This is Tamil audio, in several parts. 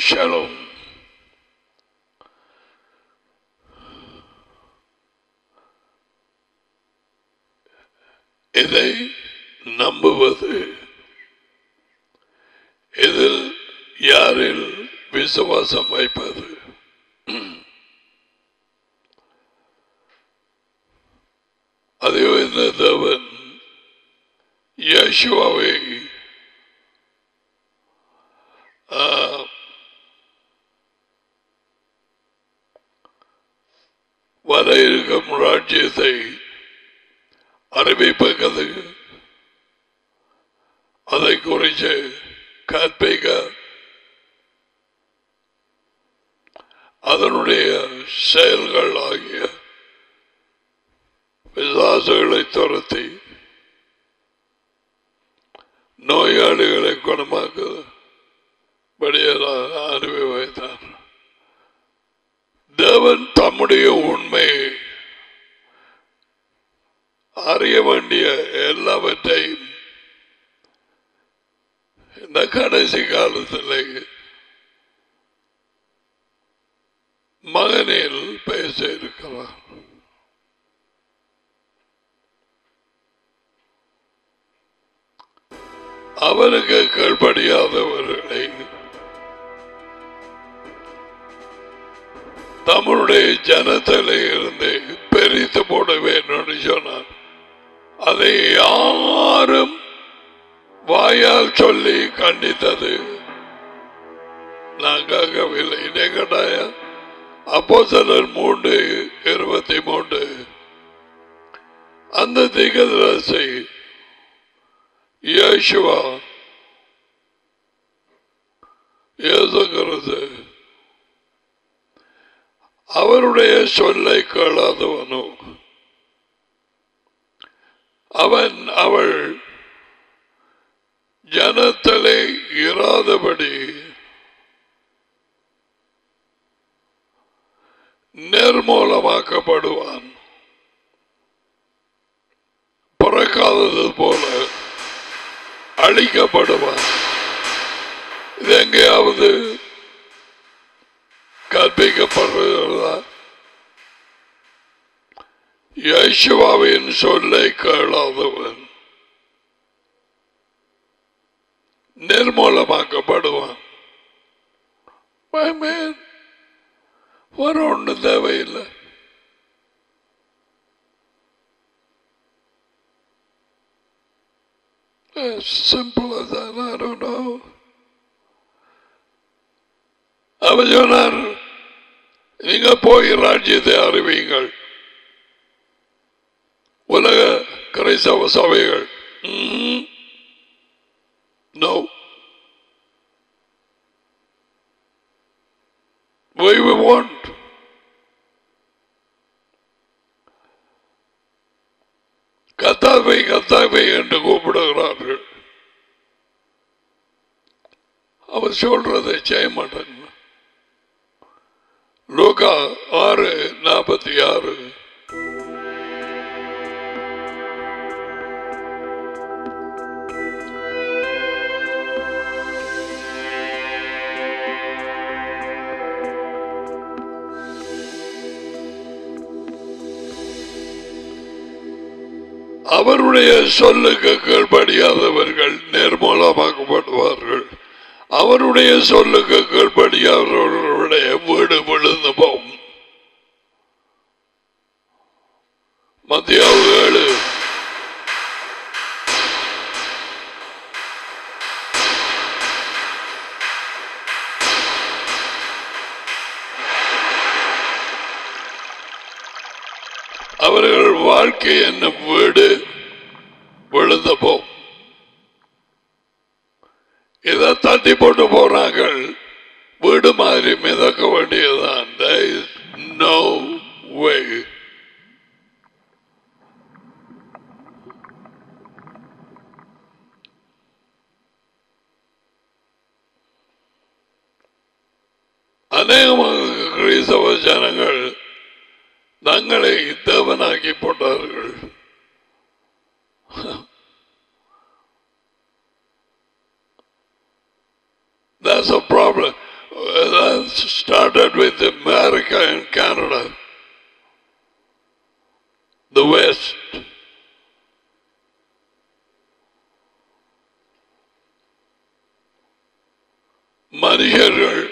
ஷலோம் இதை நம்புவது இதில் யாரில் விசுவாசம் வைப்பது அதே இந்த தேவன் யேசுவாவை ஆ, வர இருக்கும் ராஜ்யத்தை அறிவிப்பது அதை குறித்து கற்பிக்க அதனுடைய செயல்கள் ஆகிய பிசாசுகளை துரத்தி நோயாளிகளை குணமாக்குபடியாக அறிவை வைத்தார் தேவன் தம்முடைய உண்மையை அறிய வேண்டிய எல்லாவற்றையும் இந்த கடைசி காலத்தில் மகனில் பேச இருக்கிறார் அவனுக்கு கீழ்படியாதவர்களை தம்முடைய ஜனத்திலே இருந்து பெரித்து போடுவேன் என்று சொன்னார் அதை யாரும் வாயால் சொல்லி கண்டித்தது நான் கேட்கவில்லை கட்டாய அப்போ சிலர் மூன்று இருபத்தி மூன்று அந்த திகதரசை யேசுவா இயேசுகிறது அவருடைய சொல்லை கேளாதவனோ அவன் அவள் ஜனத்திலே இராதபடி நிர்மூலமாக்கப்படுவான் பிறக்காதது போல அழிக்கப்படுவான் இது எங்கேயாவது கற்பிக்கப்படுகிறதா யேசுவாவின் சொல்லை கேளாதவன் நிர்மூலமாக்கப்படுவான் வர ஒன்றும் தேவையில்லை As simple as that, I don't know. அவர் சொன்னார் நீங்க போய் ராஜ்யத்தை அறிவியுங்கள் உலக கிரைஸ்தவ சபைகள் நோ we will want கத்தாவை கத்தாவை என்று கூப்பிடுகிறார்கள் அவர் சொல்றதை செய்ய மாட்டாங்க லோகா ஆறு நாற்பத்தி ஆறு அவருடைய சொல்லுக்கு கீழ்படியாதவர்கள் நிர்மூலமாக்கப்படுவார்கள் அவருடைய சொல்லுக்கு கீழ்படியாதவர்களுடைய வீடு விழுந்து போகும் மத்திய ஏழு அவர்கள் வாழ்க்கை என்ன வீடு விழுந்த போகும் இதை தட்டி போட்டு போனார்கள் வீடு மாதிரி மிதக்க வேண்டியதுதான் நோ வே அநேகமாக கிறிஸ்தவ ஜனங்கள் தங்களை தேவனாக்கி போட்டார்கள் That's a problem. started with America and Canada, the West. மனிதர்கள்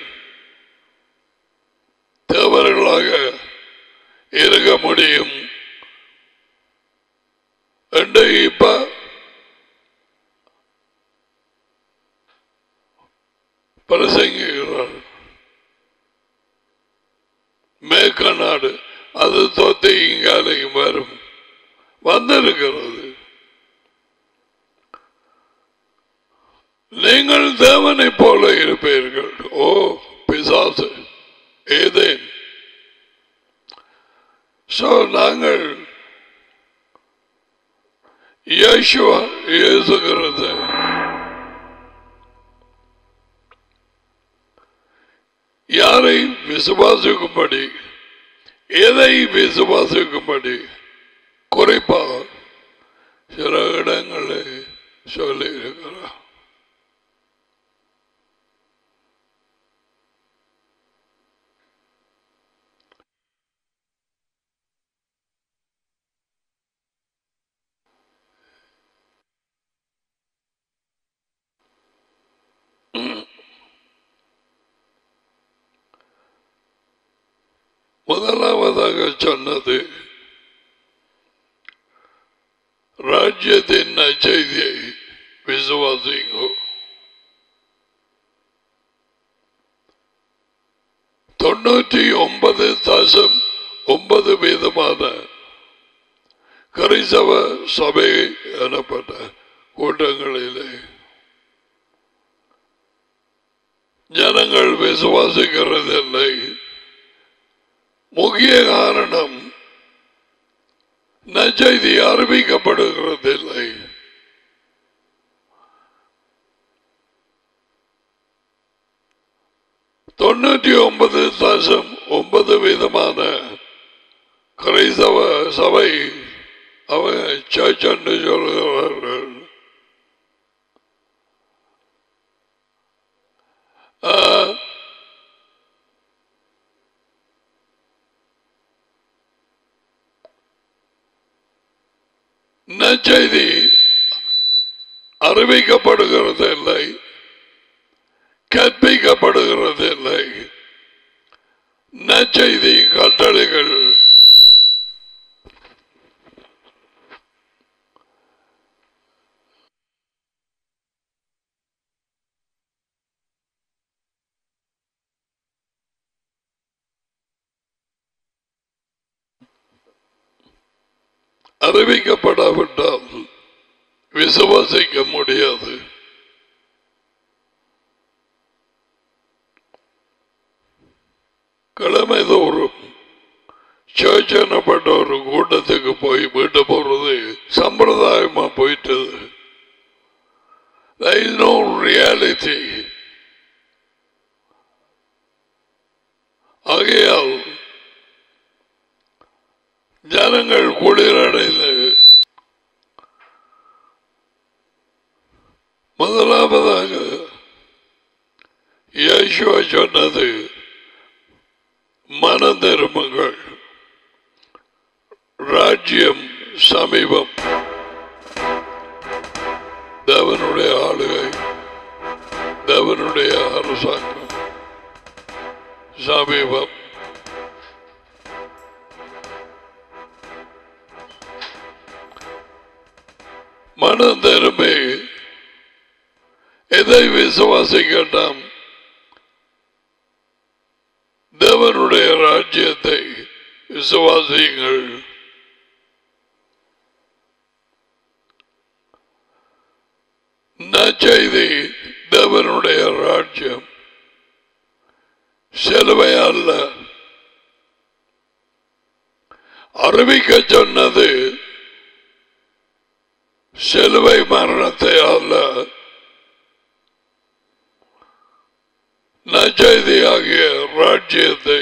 தேவர்களாக இருக்க முடியும் என்று இப்ப பிரசங்குகிறார் மேற்க நாடு அது தொத்தை இங்காலையும் வரும் வந்திருக்கிறது நீங்கள் தேவனை போல இருப்பீர்கள் ஓ பிசாசு ஏதேன் சோ நாங்கள் இயேசுவா இயேசுகிறது யாரை விசுவாசிக்கும்படி எதை விசுவாசிக்கும்படி குறிப்பாக சில இடங்களில் சொல்லி இருக்கிறார் முதலாவதாக சொன்னது ராஜ்யத்தின் நற்செய்தியை விசுவாசிங்கோ தொண்ணூற்றி ஒன்பது தசம் ஒன்பது வீதமான கரிசவ சபை எனப்பட்ட கூட்டங்களிலே ஜனங்கள் விசுவாசிக்கிறதில்லை முக்கிய காரணம் நச்செய்தி அறிவிக்கப்படுகிறதில்லை தொண்ணூற்றி ஒன்பது தசம் ஒன்பது விதமான கிரைஸ்தவ சபை அவங்க சர்ச் என்று சொல்கிறார்கள் ஆ, நற்செய்தி அறிவிக்கப்படுகிறது இல்லை கற்பிக்கப்படுகிறது இல்லை நற்செய்தி கட்டளைகள் அறிவிக்கப்படாவிட்டால் விசுவாசிக்க முடியாது கிழமை தோறும் சர்ச் எனப்பட்ட ஒரு கூட்டத்துக்கு போய் வீட்டு போறது சம்பிரதாயமா போயிட்டது There is no reality. ஆகையால் ஜனங்கள் குளிரடைந்து முதலாவதாக இயேசுவா சொன்னது மனம் திரும்புங்கள் ராஜ்யம் சமீபம் தேவனுடைய ஆளுகை தேவனுடைய அரசாங்கம் சமீபம் மனம் திரும்பி எதை விசுவாசிக்கட்டாம் தேவனுடைய ராஜ்யத்தை விசுவாசியுங்கள் நற்செய்தி தேவனுடைய ராஜ்யம் சிலுவை அல்ல அறிவிக்க சொன்னது சிலுவை மரணத்தை அல்ல நச்செய்தியாகிய ராஜ்யத்தை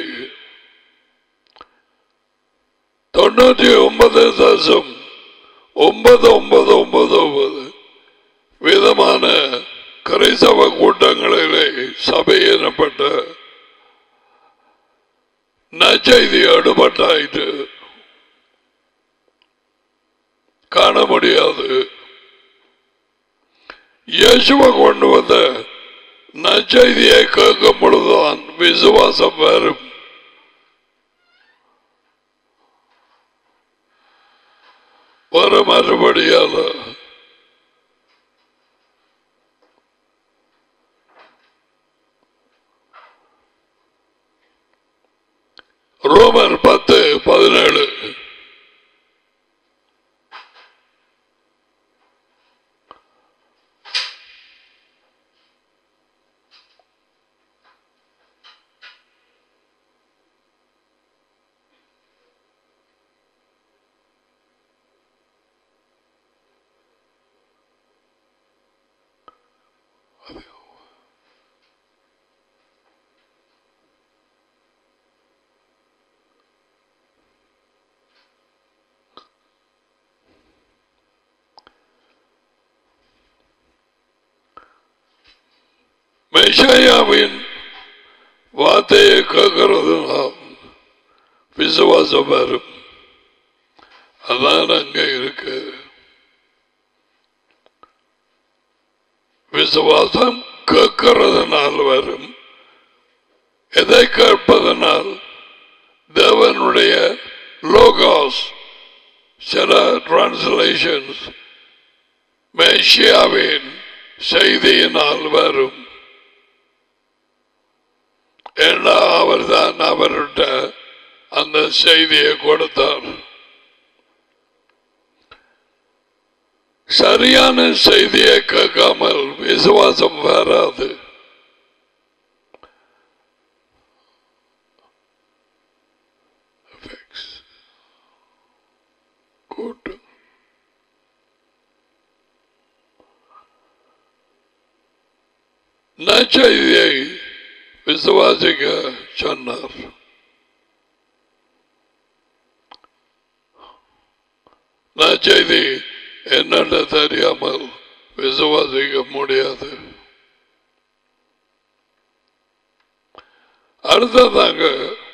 தொண்ணூற்றி ஒன்பது தசம் ஒன்பது ஒன்பது ஒன்பது ஒன்பது விதமான கிரைசவ கூட்டங்களிலே சபை எனப்பட்ட நற்செய்தி எடுபட்டாயிட்டு காண முடியாது இயேசுவை கொண்டு வந்த நற்செய்தியை கேட்கும் பொழுதுதான் விசுவாசம் வரும் ஒரு மறுபடியால ரோமர் பத்து பதினேழு மெஷாயாவின் வார்த்தையை கேட்கறது நாம் விசுவாசம் வரும் அதான் அங்க இருக்கு விசுவாசம் கேட்கறதுனால் வரும் எதை கேட்பதனால் தேவனுடைய லோகாஸ் சில டிரான்ஸ்லேஷன்ஸ் மேஷியாவின் செய்தியினால் வரும் ஏன்னா அவர் தான் அவர்கிட்ட அந்த செய்தியை கொடுத்தார் சரியான செய்தியை கேட்காமல் விசுவாசம் வராது கூட்டு நற்செய்தியை விசுவாசிக்க சொன்னார் நற்செய்தி என்னென்ன தெரியாமல் விசுவாசிக்க முடியாது அடுத்ததாங்க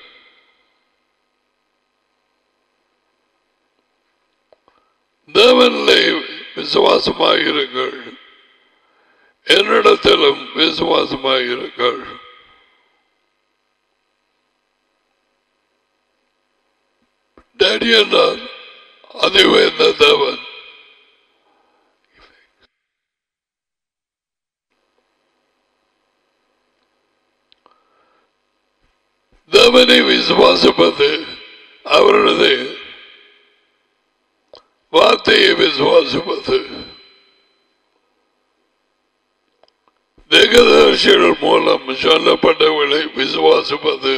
தேவனிலே விசுவாசமாயிருங்கள் என்னிடத்திலும் விசுவாசமாயிருங்கள் டேடி என்றார் அதுவே இந்த தேவன் தேவனை விசுவாசிப்பது அவரது வார்த்தையை விசுவாசிப்பது தேகதர்சிகள் மூலம் சொல்லப்பட்டவர்களை விசுவாசிப்பது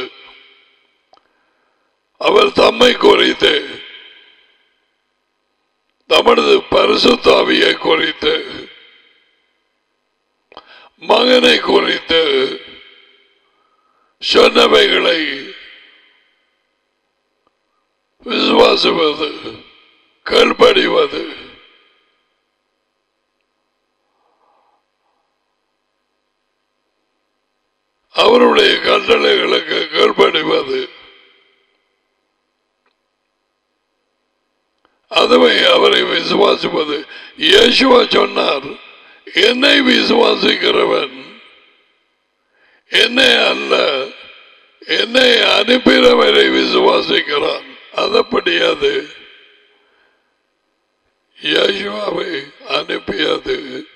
அவர் தம்மை குறித்து தமது பரிசுத்தாவியை குறித்து மகனை குறித்து சொன்னவைகளை விசுவாசிப்பது கல்படிவது அவருடைய கட்டளைகளுக்கு கீழ்ப்படிவது அதுவே அவரை விசுவாசிப்பது இயேசுவா சொன்னார் என்னை விசுவாசிக்கிறவன் என்னை அல்ல என்னை அனுப்பினவரை விசுவாசிக்கிறான் அதப்படியாது இயேசுவாவை அனுப்பியது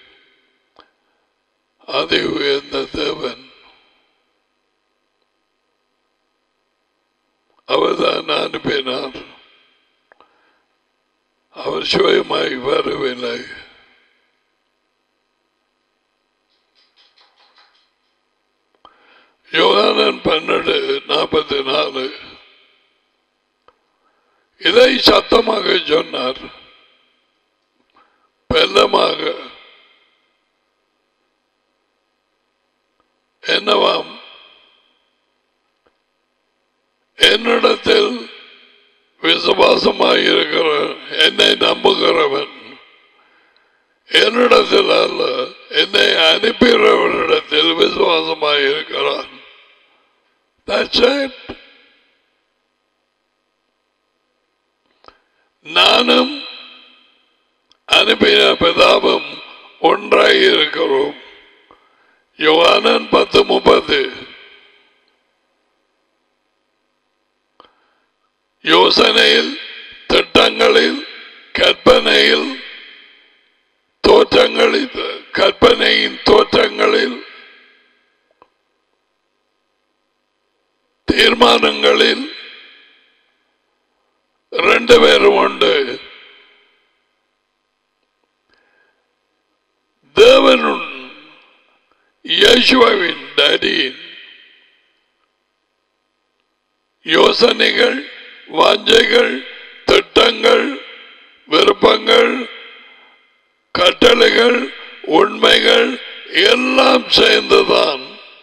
அது உயர்ந்த தேவன் அவர்தான் அனுப்பினார் அவர் சுயமாய் வரவில்லை யோகானன் பன்னெண்டு நாற்பத்தி நாலு இதை சத்தமாக சொன்னார் பெல்லமாக என்னவாம் என்னிடத்தில் விசுவாசமாயிருக்கிற என்னை நம்புகிறவன் என்னிடத்தில் அல்ல என்னை அனுப்புகிறவனிடத்தில் விசுவாசமாயிருக்கிறான் That's it. நானும் அனுப்பின பிதாவும் ஒன்றாய் இருக்கிறோம் யோகானன் பத்து முப்பது யோசனையில் திட்டங்களில் கற்பனையில் தோற்றங்களில் கற்பனையின் தோற்றங்களில் தீர்மானங்களில் ரெண்டு பேரும் உண்டு தேவனும் யேசுவின் டடியின் யோசனைகள் வாஞ்சைகள் திட்டங்கள் விருப்பங்கள் கட்டளைகள் உண்மைகள் எல்லாம் சேர்ந்துதான்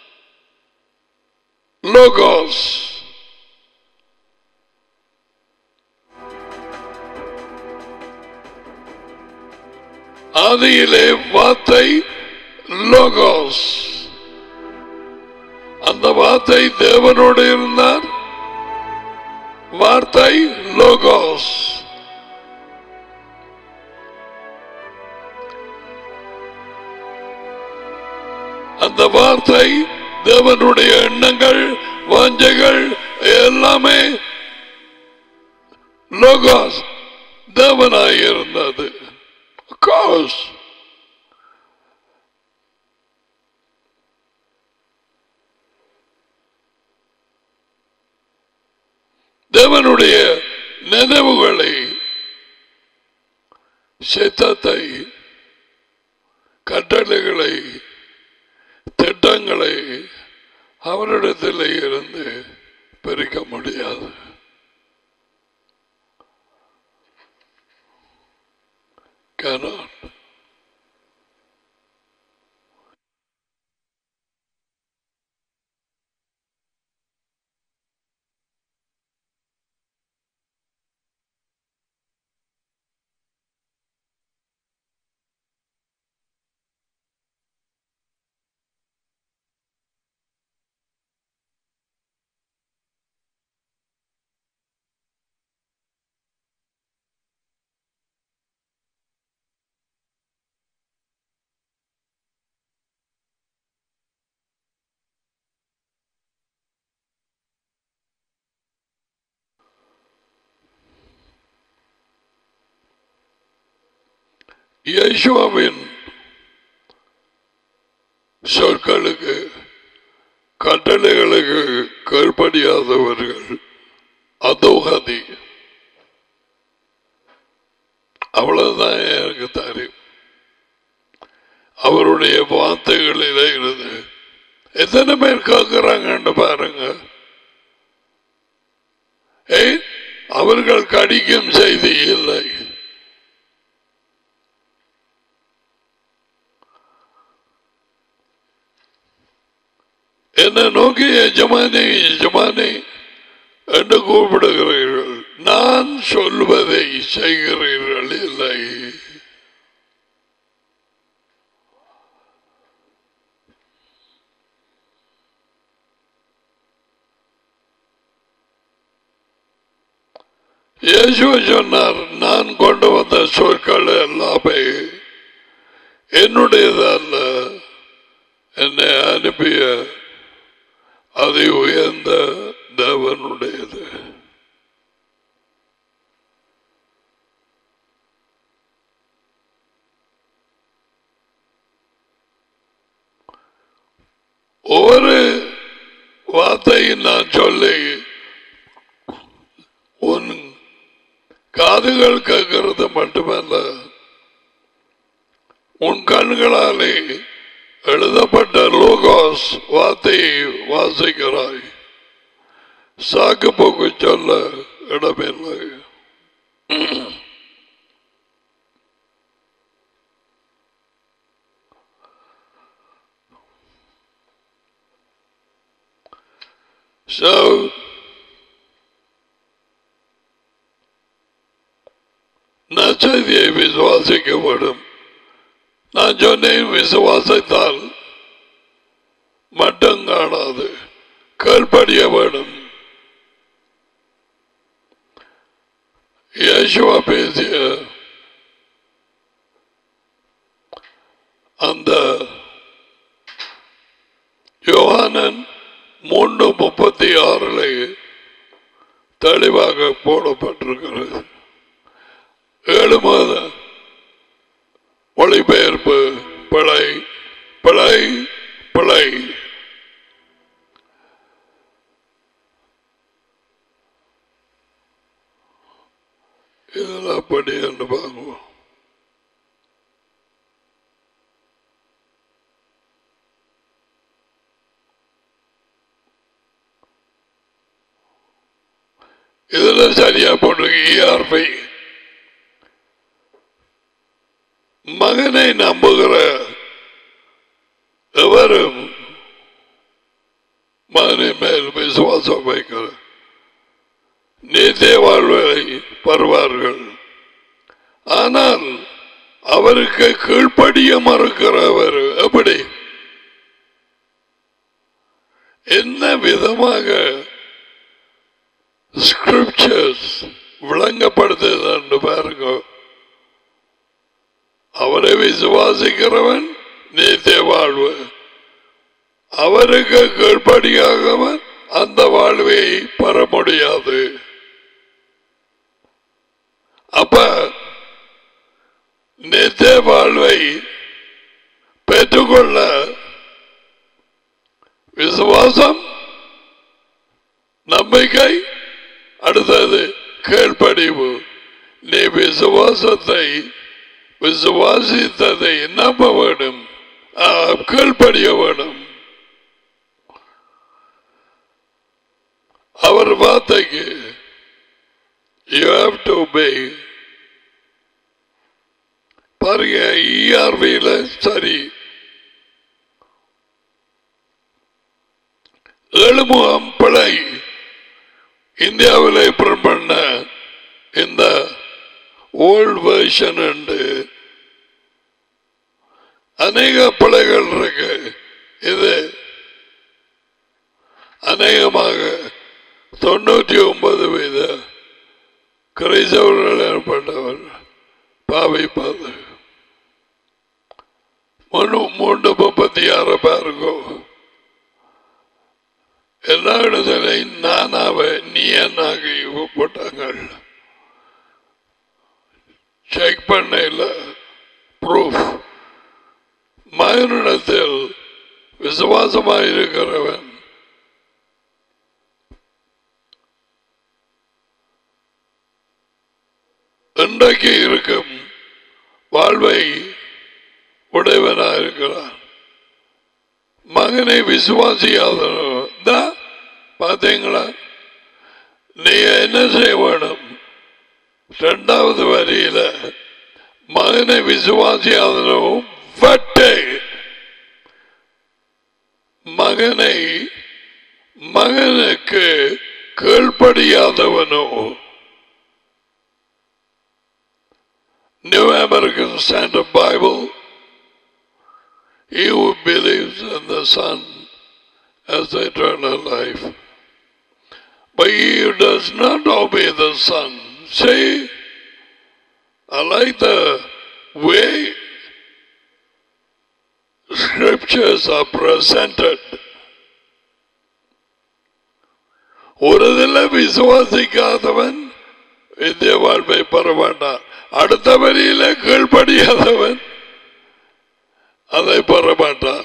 லோகோஸ் ஆதியிலே வார்த்தை லோகோஸ் அந்த வார்த்தை தேவனோடு இருந்தார் வார்த்தை லோகோஸ் அந்த வார்த்தை தேவனுடைய எண்ணங்கள் வாஞ்சைகள் எல்லாமே லோகோஸ் தேவனாய் இருந்தது course. தேவனுடைய நினைவுகளை சித்தத்தை கட்டளைகளை திட்டங்களை அவரிடத்தில் இருந்து பிரிக்க முடியாது cannot. இயேசுவின் சொற்களுக்கு கட்டளைகளுக்கு கீழ்ப்படியாதவர்கள் அதோகதி அவ்வளவுதான் எனக்கு தெரியும் அவருடைய வார்த்தைகளிலே இருந்து எத்தனை பேர் கேட்கிறாங்கன்னு பாருங்க ஏய் அவர்கள் கடிக்கும் செய்தி இல்லை என்ன நோக்கி எஜமானே எஜமானே என்று கூப்பிடுகிறீர்கள் நான் சொல்வதை செய்கிறீர்கள் இல்லை இயேசு சொன்னார் நான் கொண்டு வந்த சொற்கள் எல்லாமே என்னுடையதல்ல என்னை அனுப்பிய அதை உயர்ந்த தேவனுடையது ஒவ்வொரு வார்த்தையும் நான் சொல்லி உன் காதுகள் கேட்கிறது மட்டுமல்ல உன் கண்களாலே எழுதப்பட்ட லோகாஸ் வார்த்தையை வாசிக்கிறாய் சாக்கு போக்கு சொல்ல இடமில்லை So, நச்சதியை விசுவாசிக்கப்படும் நான் சொன்னேன் விசுவாசத்தால் மட்டும் காணாது கீழ்ப்படிய வேணும் இயேசுவா பேசிய அந்த யோகானன் மூன்று முப்பத்தி ஆறுல தெளிவாக போடப்பட்டிருக்கிறது ஏழு மாத மொழிபெயர்ப்பு பிழை பிழை பிழை இதெல்லாம் படி என்று பார்க்குவோம் இதுல சரியா போட்டிருக்கு இஆர்பி மகனை நம்புகிற எவரும் மகனை மேல் விசுவாசம் வைக்கிற நீத்தே வாழ்வை பெறுவார்கள் ஆனால் அவருக்கு கீழ்ப்படிய மறுக்கிறவர் எப்படி என்ன விதமாக ஸ்கிரிப்சர்ஸ் விளங்கப்படுத்துது என்று பாருங்க அவரை விசுவாசிக்கிறவன் நீத்தே வாழ்வு அவருக்கு கீழ்ப்படியாகவன் அந்த வாழ்வை பெற முடியாது அப்ப நித்திய வாழ்வை பெற்றுக்கொள்ள விசுவாசம் நம்பிக்கை அடுத்தது கீழ்ப்படிவு நீ விசுவாசத்தை விசுவாசித்ததை நம்ப வேண்டும் ஆ, கீழ்ப்படிய வேண்டும் அவர் வார்த்தைக்கு யூ ஹாவ் டு obey பாருங்க இஆர்வியில சரி எழுமுகம் பிழை இந்தியாவில் பிரிண்ட் பண்ண இந்த ஓல்ட் வெர்ஷன் உண்டு அநேக பிழைகள் இருக்கு இது அநேகமாக தொண்ணூற்றி ஒன்பது வீத கிரைசவர்கள் ஏற்பட்டவர் பாவிப்பது மூணு மூன்று முப்பத்தி ஆறு பேருக்கோ எல்லா இடத்துலையும் நானாவ நீ என்னாகி போட்டாங்க செக் பண்ண இல்ல ப்ரூஃப் மகனிடத்தில் விசுவாசமாயிருக்கிறவன் இன்றைக்கு இருக்கும் வாழ்வை உடையவனாக இருக்கிறான் மகனை விசுவாசியாதவன் தான் பார்த்தீங்களா நீ என்ன செய்ய வேணும் இரண்டாவது வரியில மகனை விசுவாசியாதனும் வட்டை மகனை மகனுக்கு கீழ்ப்படியாதவனோ New American Standard Bible He who believes in the Son has eternal life. But he who does not obey the Son, see, I like the way scriptures are presented. ஒரு இதில் விசுவாசிக்காதவன் வித்திய வாழ்வை பெற மாட்டான் அடுத்த வரியில கீழ்ப்படியாதவன் அதை பெற மாட்டான்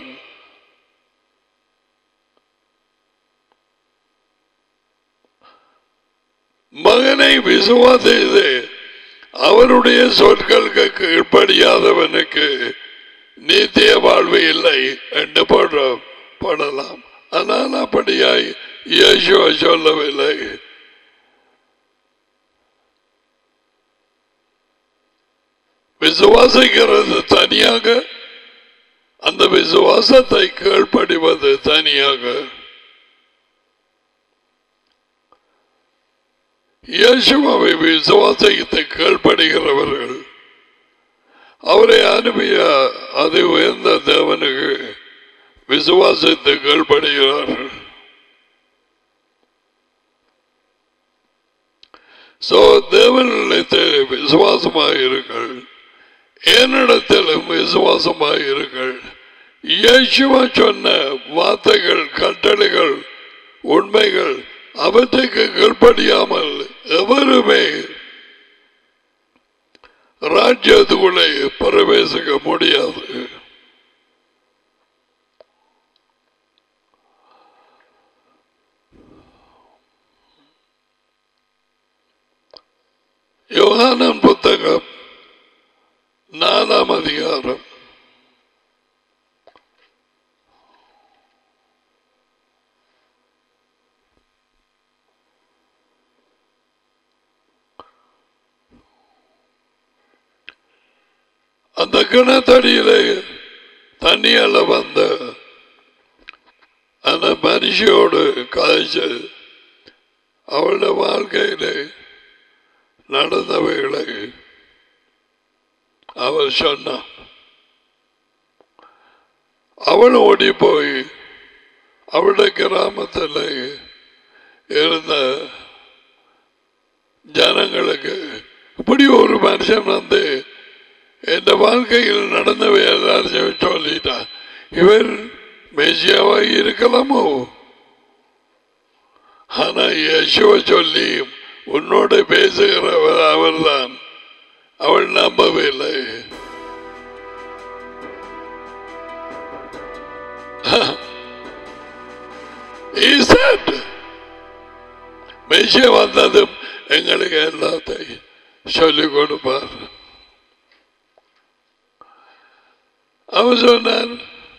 மகனை விசுவாசித்து அவருடைய சொற்களுக்கு கீழ்ப்படியாதவனுக்கு நித்திய வாழ்வு இல்லை என்று போட படலாம் ஆனால் அப்படியாய் இயேசுவ சொல்லவில்லை விசுவாசிக்கிறது தனியாக அந்த விசுவாசத்தை கீழ்ப்படிவது தனியாக இயேசுவை விசுவாசத்தை கீழ்ப்படுகிறவர்கள் அவரை அனுப்பிய அது உயர்ந்த தேவனுக்கு விசுவாசத்தை கீழ்ப்படுகிறார்கள் சோ தேவனிடத்தில் விசுவாசமாயிருங்கள் என்னிடத்திலும் விசுவாசமாயிருங்கள் இயேசுவா சொன்ன வார்த்தைகள் கட்டளைகள் உண்மைகள் அவற்றுக்கு கீழ்ப்படியாமல் எவருமே ராஜ்யத்துக்குள்ளே பிரவேசிக்க முடியாது யோகானன் புத்தகம் நாலாம் அதிகாரம் அந்த கிணத்தடியிலே தண்ணியால வந்த அந்த மனுஷியோடு காய்ச்சி அவளுடைய வாழ்க்கையிலே நடந்தவைகளை அவர் சொன்னான் அவள் ஓடி போய் அவளுடைய கிராமத்தில் இருந்த ஜனங்களுக்கு இப்படி ஒரு மனுஷன் வந்து என் வாழ்க்கையில் நடந்தவை எல்லாரும் சொல்லிட்டான் இவர் மெசியாவாக இருக்கலாமோ ஆனா யசுவ சொல்லி உன்னோட பேசுகிறவர் அவர்தான் அவள் நம்பவில்லை He said, மெசிய வந்ததும் எங்களுக்கு எல்லாத்தையும் சொல்லிக் கொடுப்பார் அவர் சொன்னார்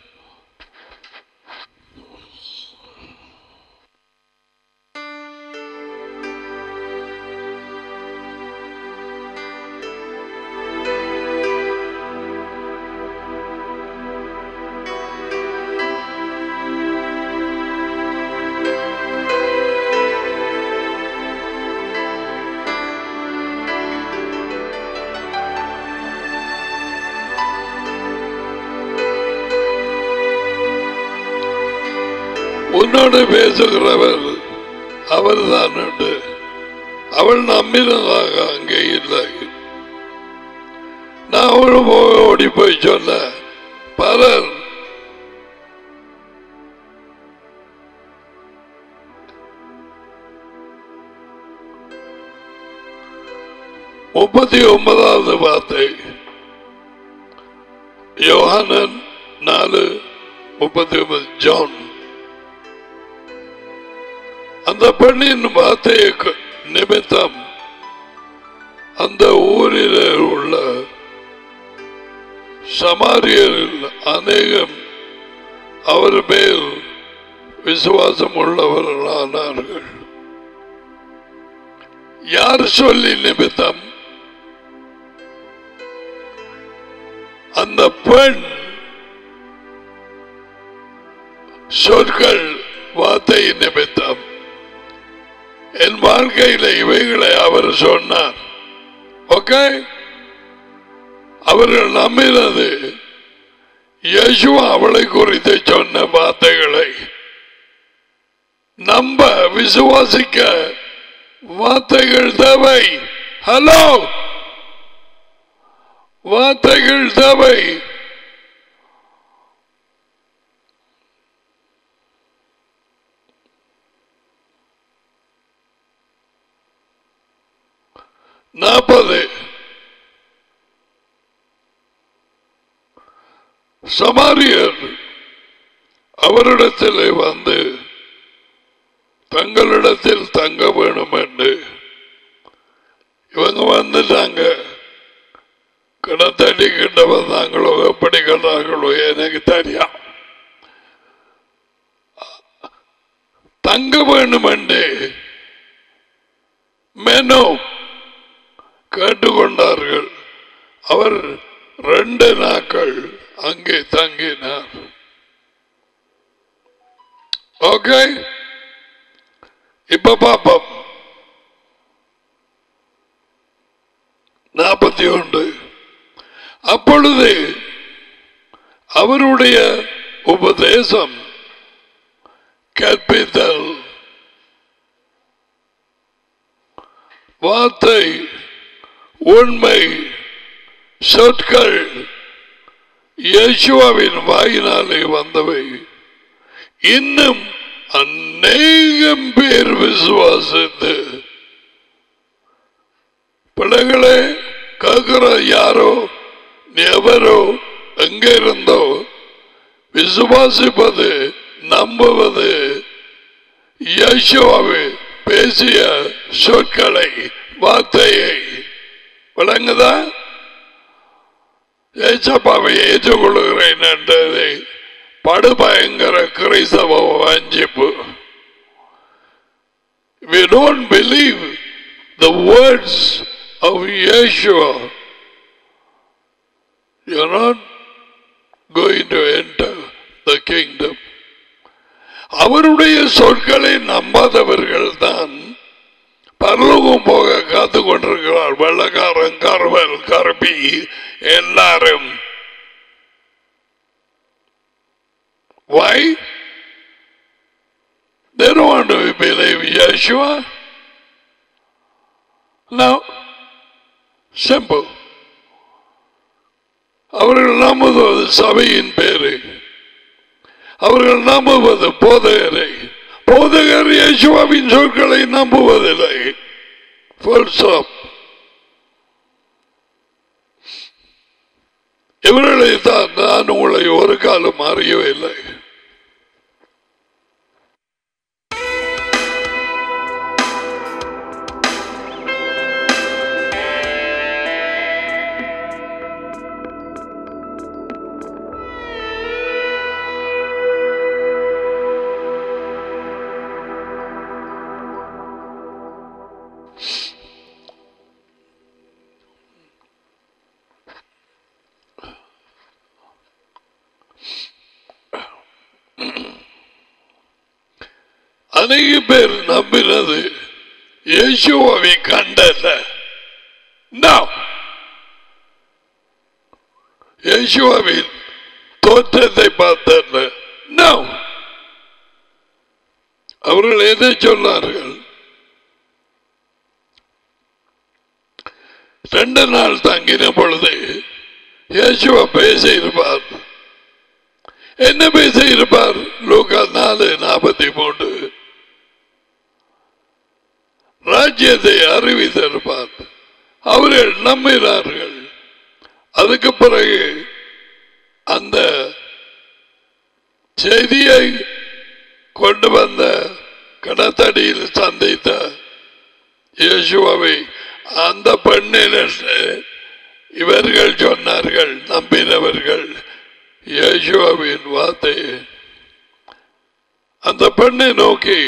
உன்னோடு பேசுகிறவர் அவர்தான் உண்டு அவள் நம்பினதாக அங்கே இல்லை நான் அவள் போய் ஓடி போய் சொல்ல பலர் முப்பத்தி ஒன்பதாவது வார்த்தை யோகானன் நாலு முப்பத்தி ஒன்பது ஜான் அந்த பெண்ணின் வார்த்தையை க- நிமித்தம் அந்த ஊரில் உள்ள சமாரியரில் அநேகம் அவர் மேல் விசுவாசம் உள்ளவர்களானார்கள் யார் சொல்லி நிமித்தம் அந்த பெண் சொற்கள் வார்த்தை நிமித்தம் என் வாழ்க்கையில இவைகளை அவர் சொன்னார் ஓகே அவர்கள் நம்பினது யேசுவா அவளை குறித்து சொன்ன வார்த்தைகளை நம்ப விசுவாசிக்க வார்த்தைகள் தேவை ஹலோ வார்த்தைகள் தேவை நாற்பது சமாரியர் அவரிடத்தில் வந்து தங்களிடத்தில் தங்க வேணும் என்று இவங்க வந்துட்டாங்க கிணத்தடி கிட்ட வந்தாங்களோ எப்படி கண்டாங்களோ எனக்கு தெரியும் தங்க வேணும் என்று மெனோ கேட்டுக்கொண்டார்கள் அவர் ரெண்டு நாட்கள் அங்கே தங்கினார் ஓகே இப்ப பாப்போம் நாற்பத்தி ஒன்று அப்பொழுது அவருடைய உபதேசம் கற்பித்தல் வார்த்தை உண்மை சொற்கள் இயேசுவாவின் வாயினாலே வந்தவை இன்னும் அநேகம் பேர் விசுவாசித்து பிள்ளைகளே கேட்கிற யாரோ எவரோ எங்க இருந்தோ விசுவாசிப்பது நம்புவது இயேசுவாவை பேசிய சொற்களை வார்த்தையை விளங்குதா ஏசப்பாவை ஏற்றுக்கொள்கிறேன் என்றதை படுபயங்கர கிறிஸ்தவ வஞ்சிப்பு We don't believe the words of Yeshua. You're not going to enter the kingdom. அவருடைய சொற்களை நம்பாதவர்கள் தான் பரலோகம் போக காத்து கொண்டிருக்கிறார் வெள்ளக்காரன் கருவல் கருப்பி எல்லாரும் Why? They don't want to believe Yeshua. No. Simple. அவர்கள் நம்புவது சபையின் பேரு அவர்கள் நம்புவது போதகரை போதகர் இயேசுவாவின் சொற்களை நம்புவதில்லை Full stop. இவர்களை தான் நான் உங்களை ஒரு காலம் அறியவில்லை அநேக பேர் நம்பினது இயேசுவை கண்டல்ல நாம் இயேசுவின் தோற்றத்தை பார்த்தல்ல நாம் அவர்கள் எதை சொன்னார்கள் ரெண்டு நாள் தங்கின பொழுது இயேசுவ பேசியிருப்பார் என்ன பேசியிருப்பார் லூக்கா நாலு நாற்பத்தி மூன்று ராஜ்யத்தை அறிவித்திருப்பார் அவர்கள் நம்பினார்கள் அதுக்கு பிறகு அந்த செய்தியை கொண்டு வந்த கடத்தடியில் சந்தித்த இயேசுவை அந்த பெண்ணிலிருந்து இவர்கள் சொன்னார்கள் நம்பினவர்கள் இயேசுவின் வார்த்தை அந்த பெண்ணை நோக்கி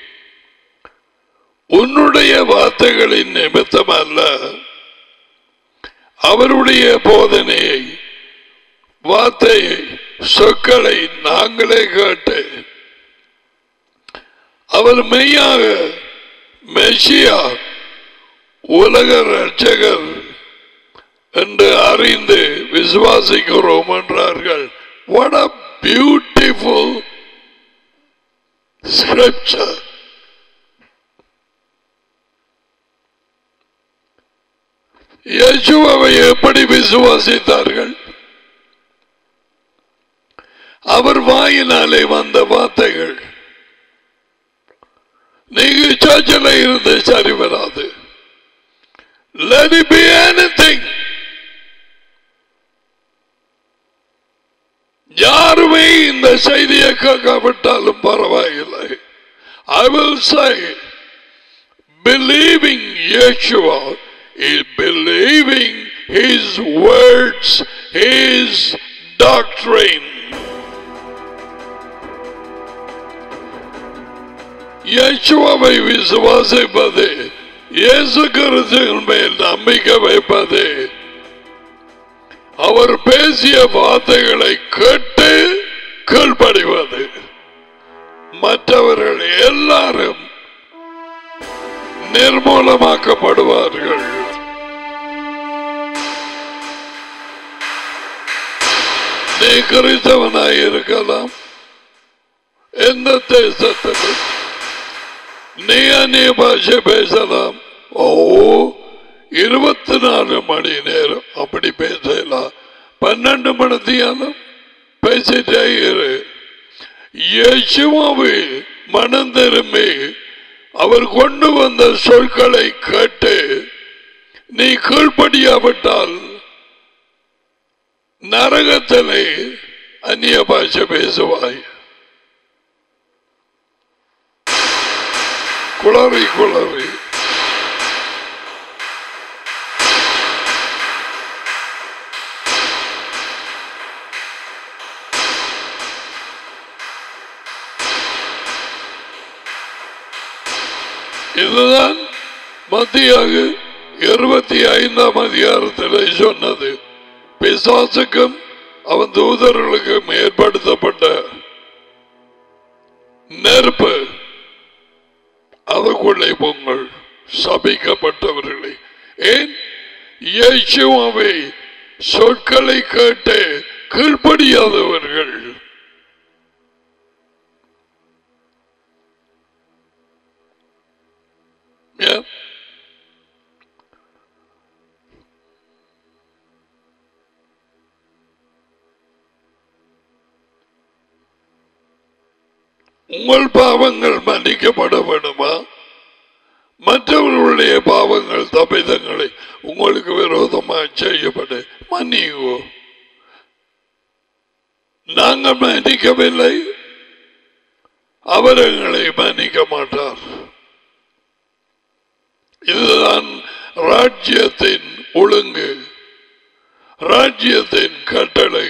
உன்னுடைய வார்த்தைகளின் நிமித்தம் அல்ல அவருடைய போதனையை வார்த்தையை சொற்களை நாங்களே கேட்டு அவர் மெய்யாக மெஷியா உலக ரட்சகர் என்று அறிந்து விசுவாசிக்கிறோம் என்றார்கள் what a beautiful scripture இயேசுவை எப்படி விசுவாசித்தார்கள் அவர் வாயினாலே வந்த வார்த்தைகள் நீங்க சர்ச்சில் இருந்து சரி வராது Let it be anything. யாருமே இந்த செய்தியை கேட்காவிட்டாலும் பரவாயில்லை I will say believing Yeshua is believing his words, his doctrine. இயேசுவை விசுவாசிப்பது இயேசு கிறிஸ்துவின் மேல் நம்பிக்கை வைப்பது அவர் பேசிய வார்த்தைகளை கேட்டு கீழ்ப்படிவது மற்றவர்கள் எல்லாரும் நிர்மூலமாக்கப்படுவார்கள் நீ கிறிஸ்தவனாய் இருக்கலாம் எந்த தேசத்திலும் நீ அந்நிய பாஷை பேசலாம் ஓ இருபத்தி நாலு மணி நேரம் அப்படி பேசலாம் பன்னெண்டு மணி தியானம் பேசிட்டே இரு இயேசுவாவே மனம் திரும்பி அவர் கொண்டு வந்த சொற்களை கேட்டு நீ கீழ்ப்படியாவிட்டால் நரகத்திலே அந்நிய பாஷை பேசுவாய் குளறி குளறி இதுதான் மத்தியாக இருபத்தி ஐந்தாம் அதிகாரத்தில் சொன்னது பிசாசுக்கும் அவன் தூதர்களுக்கும் ஏற்படுத்தப்பட்ட நெருப்பு அதுக்குள்ளே பொங்கல் சபிக்கப்பட்டவர்களை ஏன் இயேசுவை சொற்களை கேட்டு கீழ்ப்படியாதவர்கள் ஏன் உங்கள் பாவங்கள் மன்னிக்கப்பட வேண்டுமா மற்றவர்களுடைய பாவங்கள் தப்பிதங்களை உங்களுக்கு விரோதமாக செய்யப்பட்டு மன்னிங்கோ நாங்கள் மன்னிக்கவில்லை அவர் எங்களை மன்னிக்க மாட்டார் இதுதான் ராஜ்யத்தின் ஒழுங்கு ராஜ்யத்தின் கட்டளை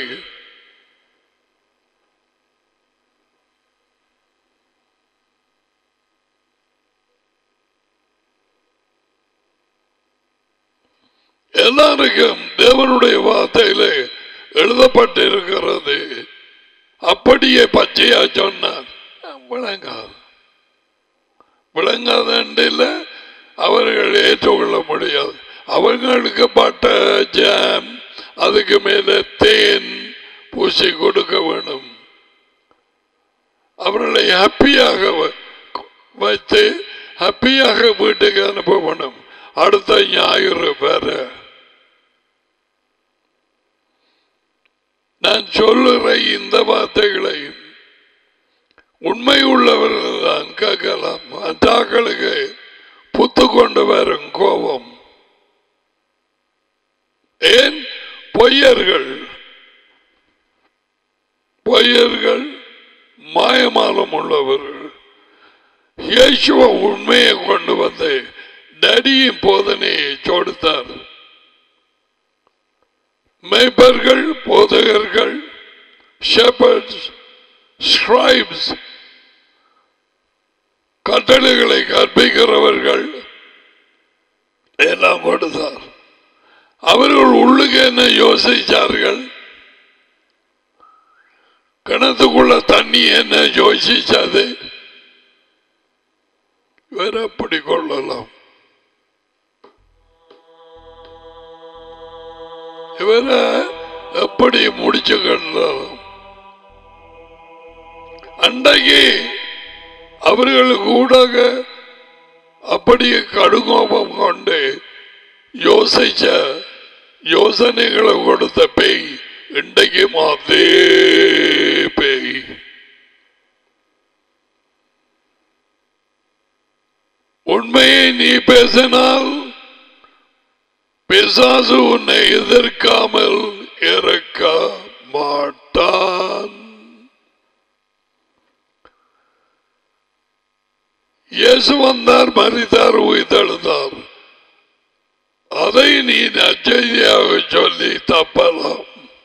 எல்லாருக்கும் தேவனுடைய வார்த்தையிலே எழுதப்பட்டிருக்கிறது அப்படியே பச்சையா சொன்னார் விளங்காது விளங்காத அவர்கள் ஏற்றுக்கொள்ள முடியாது அவர்களுக்கு பட்ட ஜாம் அதுக்கு மேல தேன் பூசி கொடுக்க வேணும் அவர்களை ஹாப்பியாக வ- வைத்து ஹாப்பியாக வீட்டுக்கு அனுப்ப வேணும் அடுத்த ஞாயிறு வேற நான் சொல்லுற இந்த வார்த்தைகளை உண்மை உள்ளவர்கள் தான் கேட்கலாம் மற்றாக்களுக்கு புத்து கொண்டு வரும் கோபம் ஏன் பொய்யர்கள் பொய்யர்கள் மாயமாலம் உள்ளவர்கள் இயேசுவ உண்மையை கொண்டு வந்து டடியின் போதனையை கொடுத்தார் மேய்ப்பர்கள் போதகர்கள் ஷெப்பர்ட்ஸ் ஸ்கிரைப்ஸ் கட்டளைகளை கற்பிக்கிறவர்கள் எல்லாம் கொடுத்தார் அவர்கள் உள்ளுக்கு என்ன யோசிச்சார்கள் கிணத்துக்குள்ள தண்ணி என்ன யோசிச்சது வேற அப்படி கொள்ளலாம் இவரை எப்படி முடிச்சு கொள்ளலாம் அன்றைக்கு அவர்களுக்கு ஊடாக அப்படியே கடுங்கோபம் கொண்டு யோசிச்ச யோசனைகளை கொடுத்த பேய் இன்றைக்கும் அதே பேய் உண்மையை நீ பேசினால் பிசாசு உன்னை எதிர்க்காமல் இருக்க மாட்டான் இயேசு வந்தார் மறித்தார் உயிர்த்தெழுந்தார் அதை நீ நச்செய்தியாக சொல்லி தப்பலாம்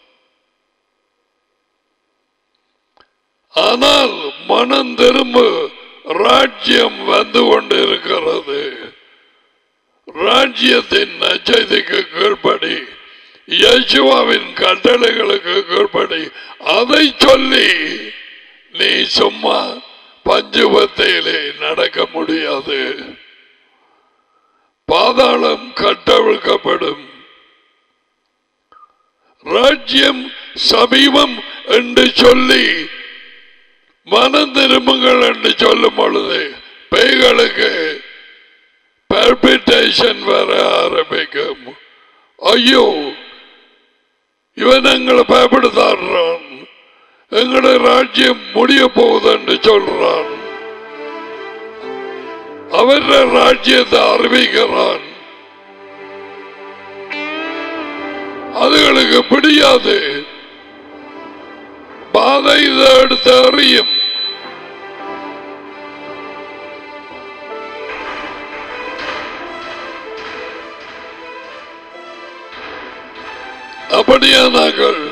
ஆனால் மனம் திரும்ப ராஜ்யம் வந்து கொண்டிருக்கிறது ராஜ்யத்தின் நச்செய்திக்கு கீழ்ப்படி இயேசுவாவின் கட்டளைகளுக்கு கீழ்ப்படி அதை சொல்லி நீ சும்மா பஞ்சுபத்தையிலே நடக்க முடியாது பாதாளம் கட்டவிழ்க்கப்படும் ராஜ்யம் சமீபம் என்று சொல்லி மனம் திரும்புங்கள் என்று சொல்லும் பொழுது பேய்களுக்கு பல்பிட்டேஷன் வர ஆரம்பிக்கும் ஐயோ இவன் எங்களை பயப்படுத்தாடுறான் எங்களுடைய ராஜ்யம் முடிய போகுதுன்னு சொல்றான் அவர ராஜ்யத்தை அறிவிக்கிறான் அதுகளுக்கு பிடியாது பாதை இதை எடுத்து அறியும் அப்படியானார்கள்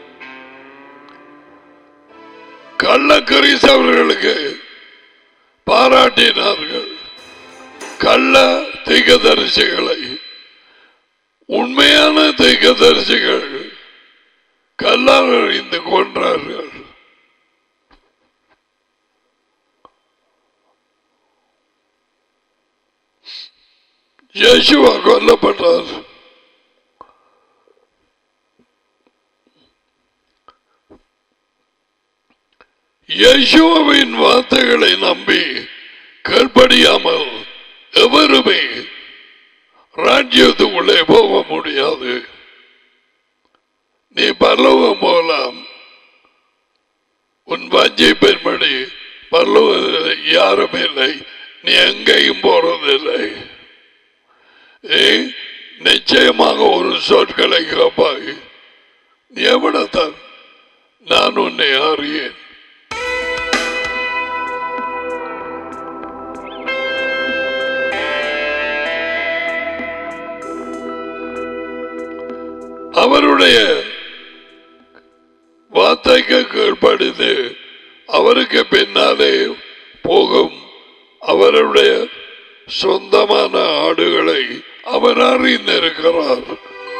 கள்ளக்கரிசவர்களுக்கு பாராட்டினார்கள் கள்ள தீகதரிசிகளை உண்மையான தீகதரிசிகள் கல்லால் அறிந்து கொன்றார்கள் யேசுவா கொல்லப்பட்டார் யேசுவின் வார்த்தைகளை நம்பி கற்படியாமல் எவருமே ராஜ்யத்துக்குள்ளே போக முடியாது நீ பரலோகம் போகலாம் உன் வாஞ்சை பெண்மணி பரலோகத்தில் யாரும் இல்லை நீ எங்கேயும் போறதில்லை ஏ நிச்சயமாக ஒரு சொற்களை கேட்பாய் நீ எவ்வளவுதான் நான் உன்னை அறியேன் அவருடைய வார்த்தைக்கு கீழ்ப்படிந்து அவருக்கு பின்னாலே போகும் அவருடைய சொந்தமான ஆடுகளை அவர் அறிந்திருக்கிறார்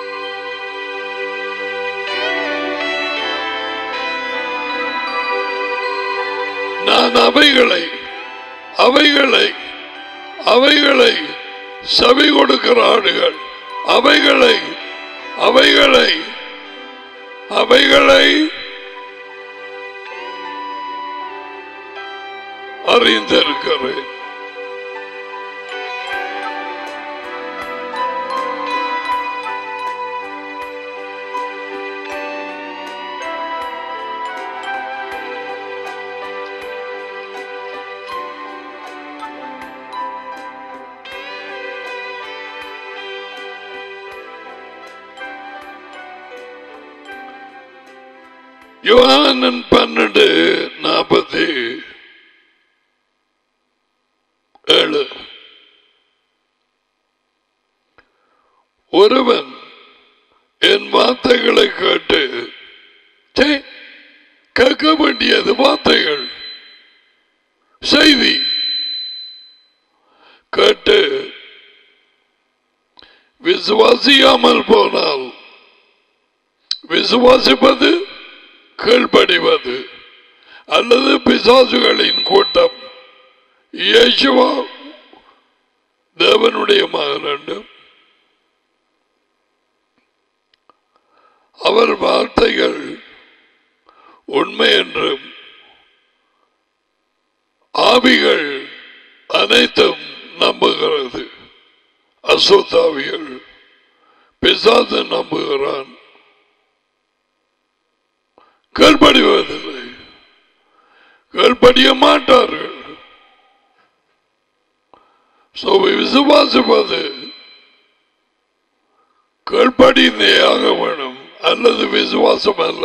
நான் அவைகளை அவைகளை அவைகளை செவி கொடுக்கிற ஆடுகள் அவைகளை அவைகளை அவைகளை அறிந்திருக்கிறேன் யோகானன் பன்னெண்டு நாற்பத்தி ஏழு ஒருவன் என் வார்த்தைகளை கேட்டு சே, கேட்க வேண்டியது வார்த்தைகள் செய்தி கேட்டு விசுவாசியாமல் போனால் விசுவாசிப்பது கீழ்ப்படிவது அல்லது பிசாசுகளின் கூட்டம் இயேசுவா தேவனுடைய மகன் அவர் வார்த்தைகள் உண்மை என்றும் ஆவிகள் அனைத்தும் நம்புகிறது அசுத்தாவிகள் பிசாசு நம்புகிறான் கல்படிவதில்லை கல்படிய மாட்டார்கள் So, விசுவாசிப்பது கல்படியாக வேணும் அல்லது விசுவாசம் அல்ல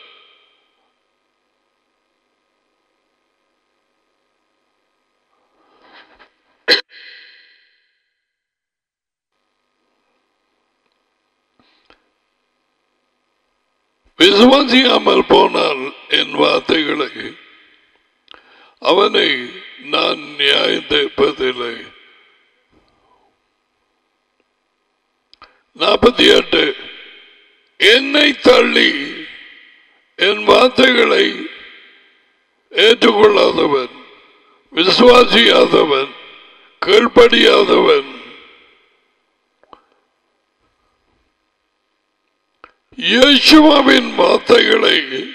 விசுவாசியாமல் போனால் என் வார்த்தைகளை அவனை நான் நியாயம் தீர்ப்பதில்லை நாற்பத்தி எட்டு என்னை தள்ளி என் வார்த்தைகளை ஏற்றுக்கொள்ளாதவன் விசுவாசியாதவன் கீழ்ப்படியாதவன் இயேசுவாவின் வார்த்தைகளை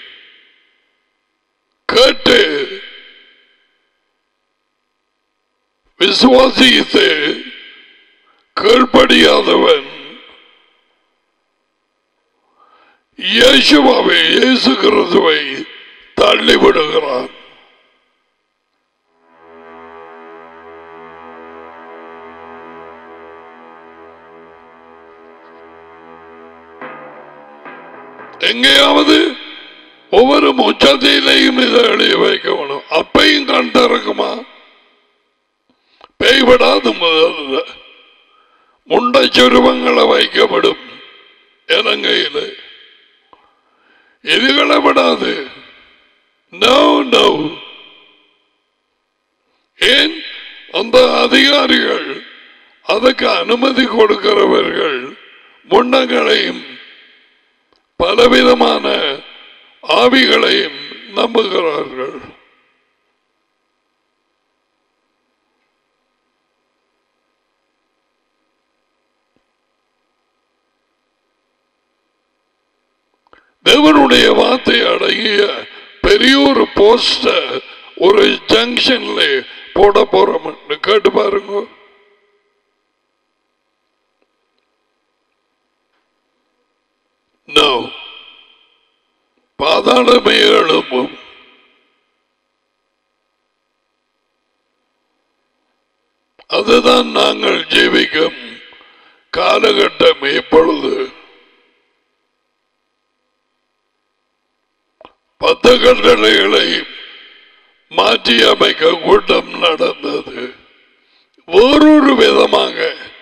கேட்டு விசுவாசித்து கீழ்ப்படியாதவன் இயேசுவாவை இயேசு கிறிஸ்துவை தள்ளிவிடுகிறான் எங்கேயாவது ஒவ்வொரு முச்சத்தையிலையும் இதை எழுதி வைக்க வேணும் அப்பையும் கண் திறக்குமா பேய்விடாது முதல்ல முண்டை சொருவங்களை வைக்கப்படும் இலங்கையில் இதுகளை விடாது நோ நோ ஏன் அந்த அதிகாரிகள் அதுக்கு அனுமதி கொடுக்கிறவர்கள் முண்டங்களையும் பலவிதமான ஆவிகளையும் நம்புகிறார்கள் தேவனுடைய வார்த்தை அடங்கிய பெரிய ஒரு போஸ்டர் ஒரு ஜங்ஷன்ல போட போறோம் கேட்டு பாருங்க நோ பாதாளமே எழும்பும் அதுதான் நாங்கள் ஜீவிக்கும் காலகட்டம் இப்பொழுது பத்து கட்டளைகளை மாற்றி அமைக்க கூட்டம் நடந்தது வேறொரு விதமாக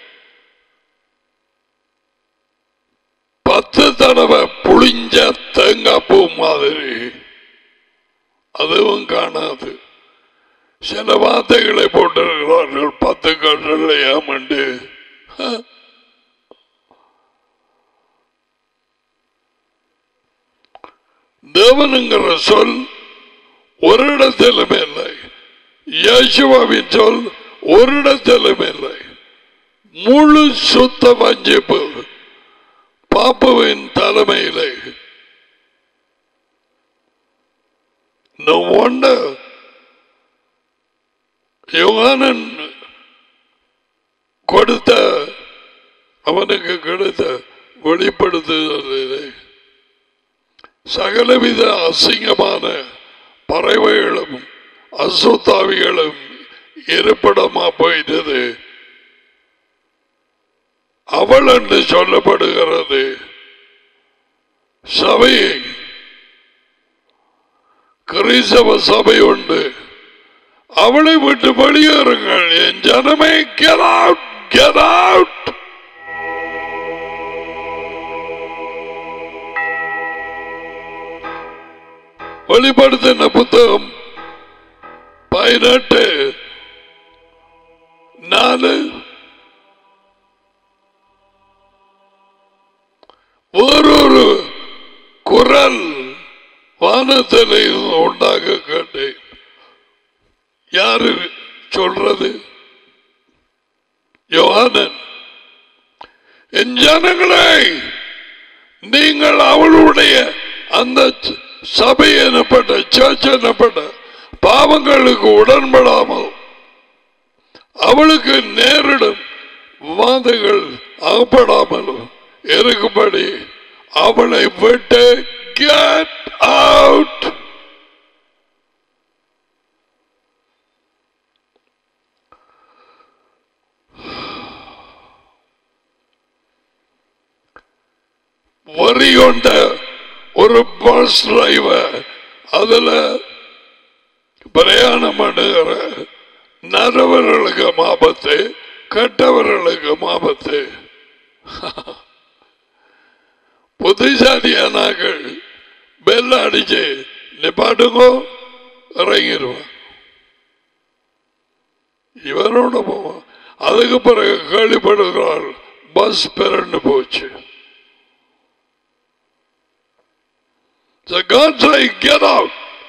பத்து தடவை புளிஞ்ச தேங்காய் பூ மாதிரி அதுவும் காணாது சில வார்த்தைகளை போட்டிருக்கிறார்கள் பத்து கட்டளையாம் என்று தேவனுங்கிற சொல் ஒரு இடத்திலும் இல்லை யேசுவாவின் சொல் ஒரு இடத்திலும் இல்லை முழு சுத்த வஞ்சிப்பு பாப்புவின் தலைமையிலே No wonder யோகானன் கொடுத்த அவனுக்கு கிடைத்த வெளிப்படுத்துதலிலே சகலவித அசிங்கமான பறவைகளும் அசுத்தாவிகளும் இருப்பிடமா போயிட்டது அவள் என்று சொல்லப்படுகிறது சபையை கிறிஸ்தவ சபை உண்டு அவளை விட்டு வெளியேறுங்கள் என் ஜனமே get out, get out. வெளிப்படுத்தின புத்தகம் பதினெட்டு நாலு வேறொரு குரல் வானத்தில் இருந்து உண்டாக கேட்டேன் யாரு சொல்றது யோகானன் என் ஜனங்களே நீங்கள் அவளுடைய அந்த சபை எனப்பட்ட சர்ச் எனப்பட்ட பாவங்களுக்கு உடன்படாமல் அவளுக்கு நேரிடும் வாதைகள் அகப்படாமலும் இருக்கும்படி அவளை விட்டு கெட் அவுட் வரி கொண்ட ஒரு பஸ் டிரைவர் அதுல பிரயாணம் பண்ணுகிற நல்லவர்களுக்கு ஆபத்து கெட்டவர்களுக்கு ஆபத்து புத்திசாலியானாக்கள் பெல் அடிச்சு நிப்பாட்டுங்கோ இறங்கிடுவான் இவரோட போவான் அதுக்கு பிறகு கேள்விப்படுகிறார் பஸ் பிறண்டு போச்சு So God say, get out.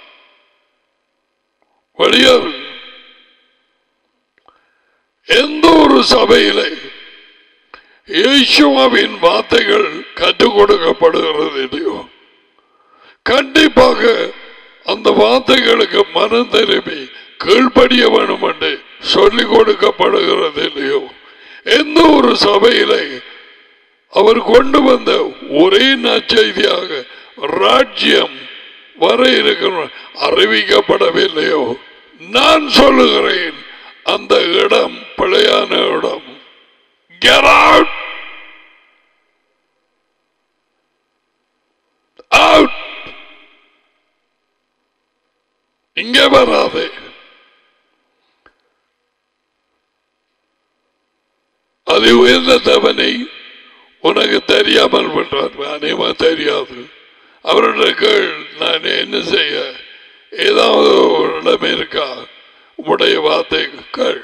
வெளியேறு எந்த ஒரு சபையிலே இயேசுவாவின் வார்த்தைகள் கற்றுக் கொடுக்கப்படுகிறது இல்லையோ கண்டிப்பாக அந்த வார்த்தைகளுக்கு மனம் திரும்பி கீழ்ப்படிய வேணும் என்று சொல்லிக் கொடுக்கப்படுகிறது இல்லையோ எந்த ஒரு சபையிலே அவர் கொண்டு வந்த ஒரே நற்செய்தியாக ராஜ்யம் வர இருக்கிற அறிவிக்கப்படவில்லையோ நான் சொல்லுகிறேன் அந்த இடம் பிழையான இடம் Get out! Out! இங்கே வராதே அது உயர்ந்த தவனை உனக்கு தெரியாமல் பண்றார் அநேகமா தெரியாது அவருடைய கீழ் நான் என்ன செய்ய ஏதாவது ஒரு இடம் இருக்கா உடைய வார்த்தை கீழ்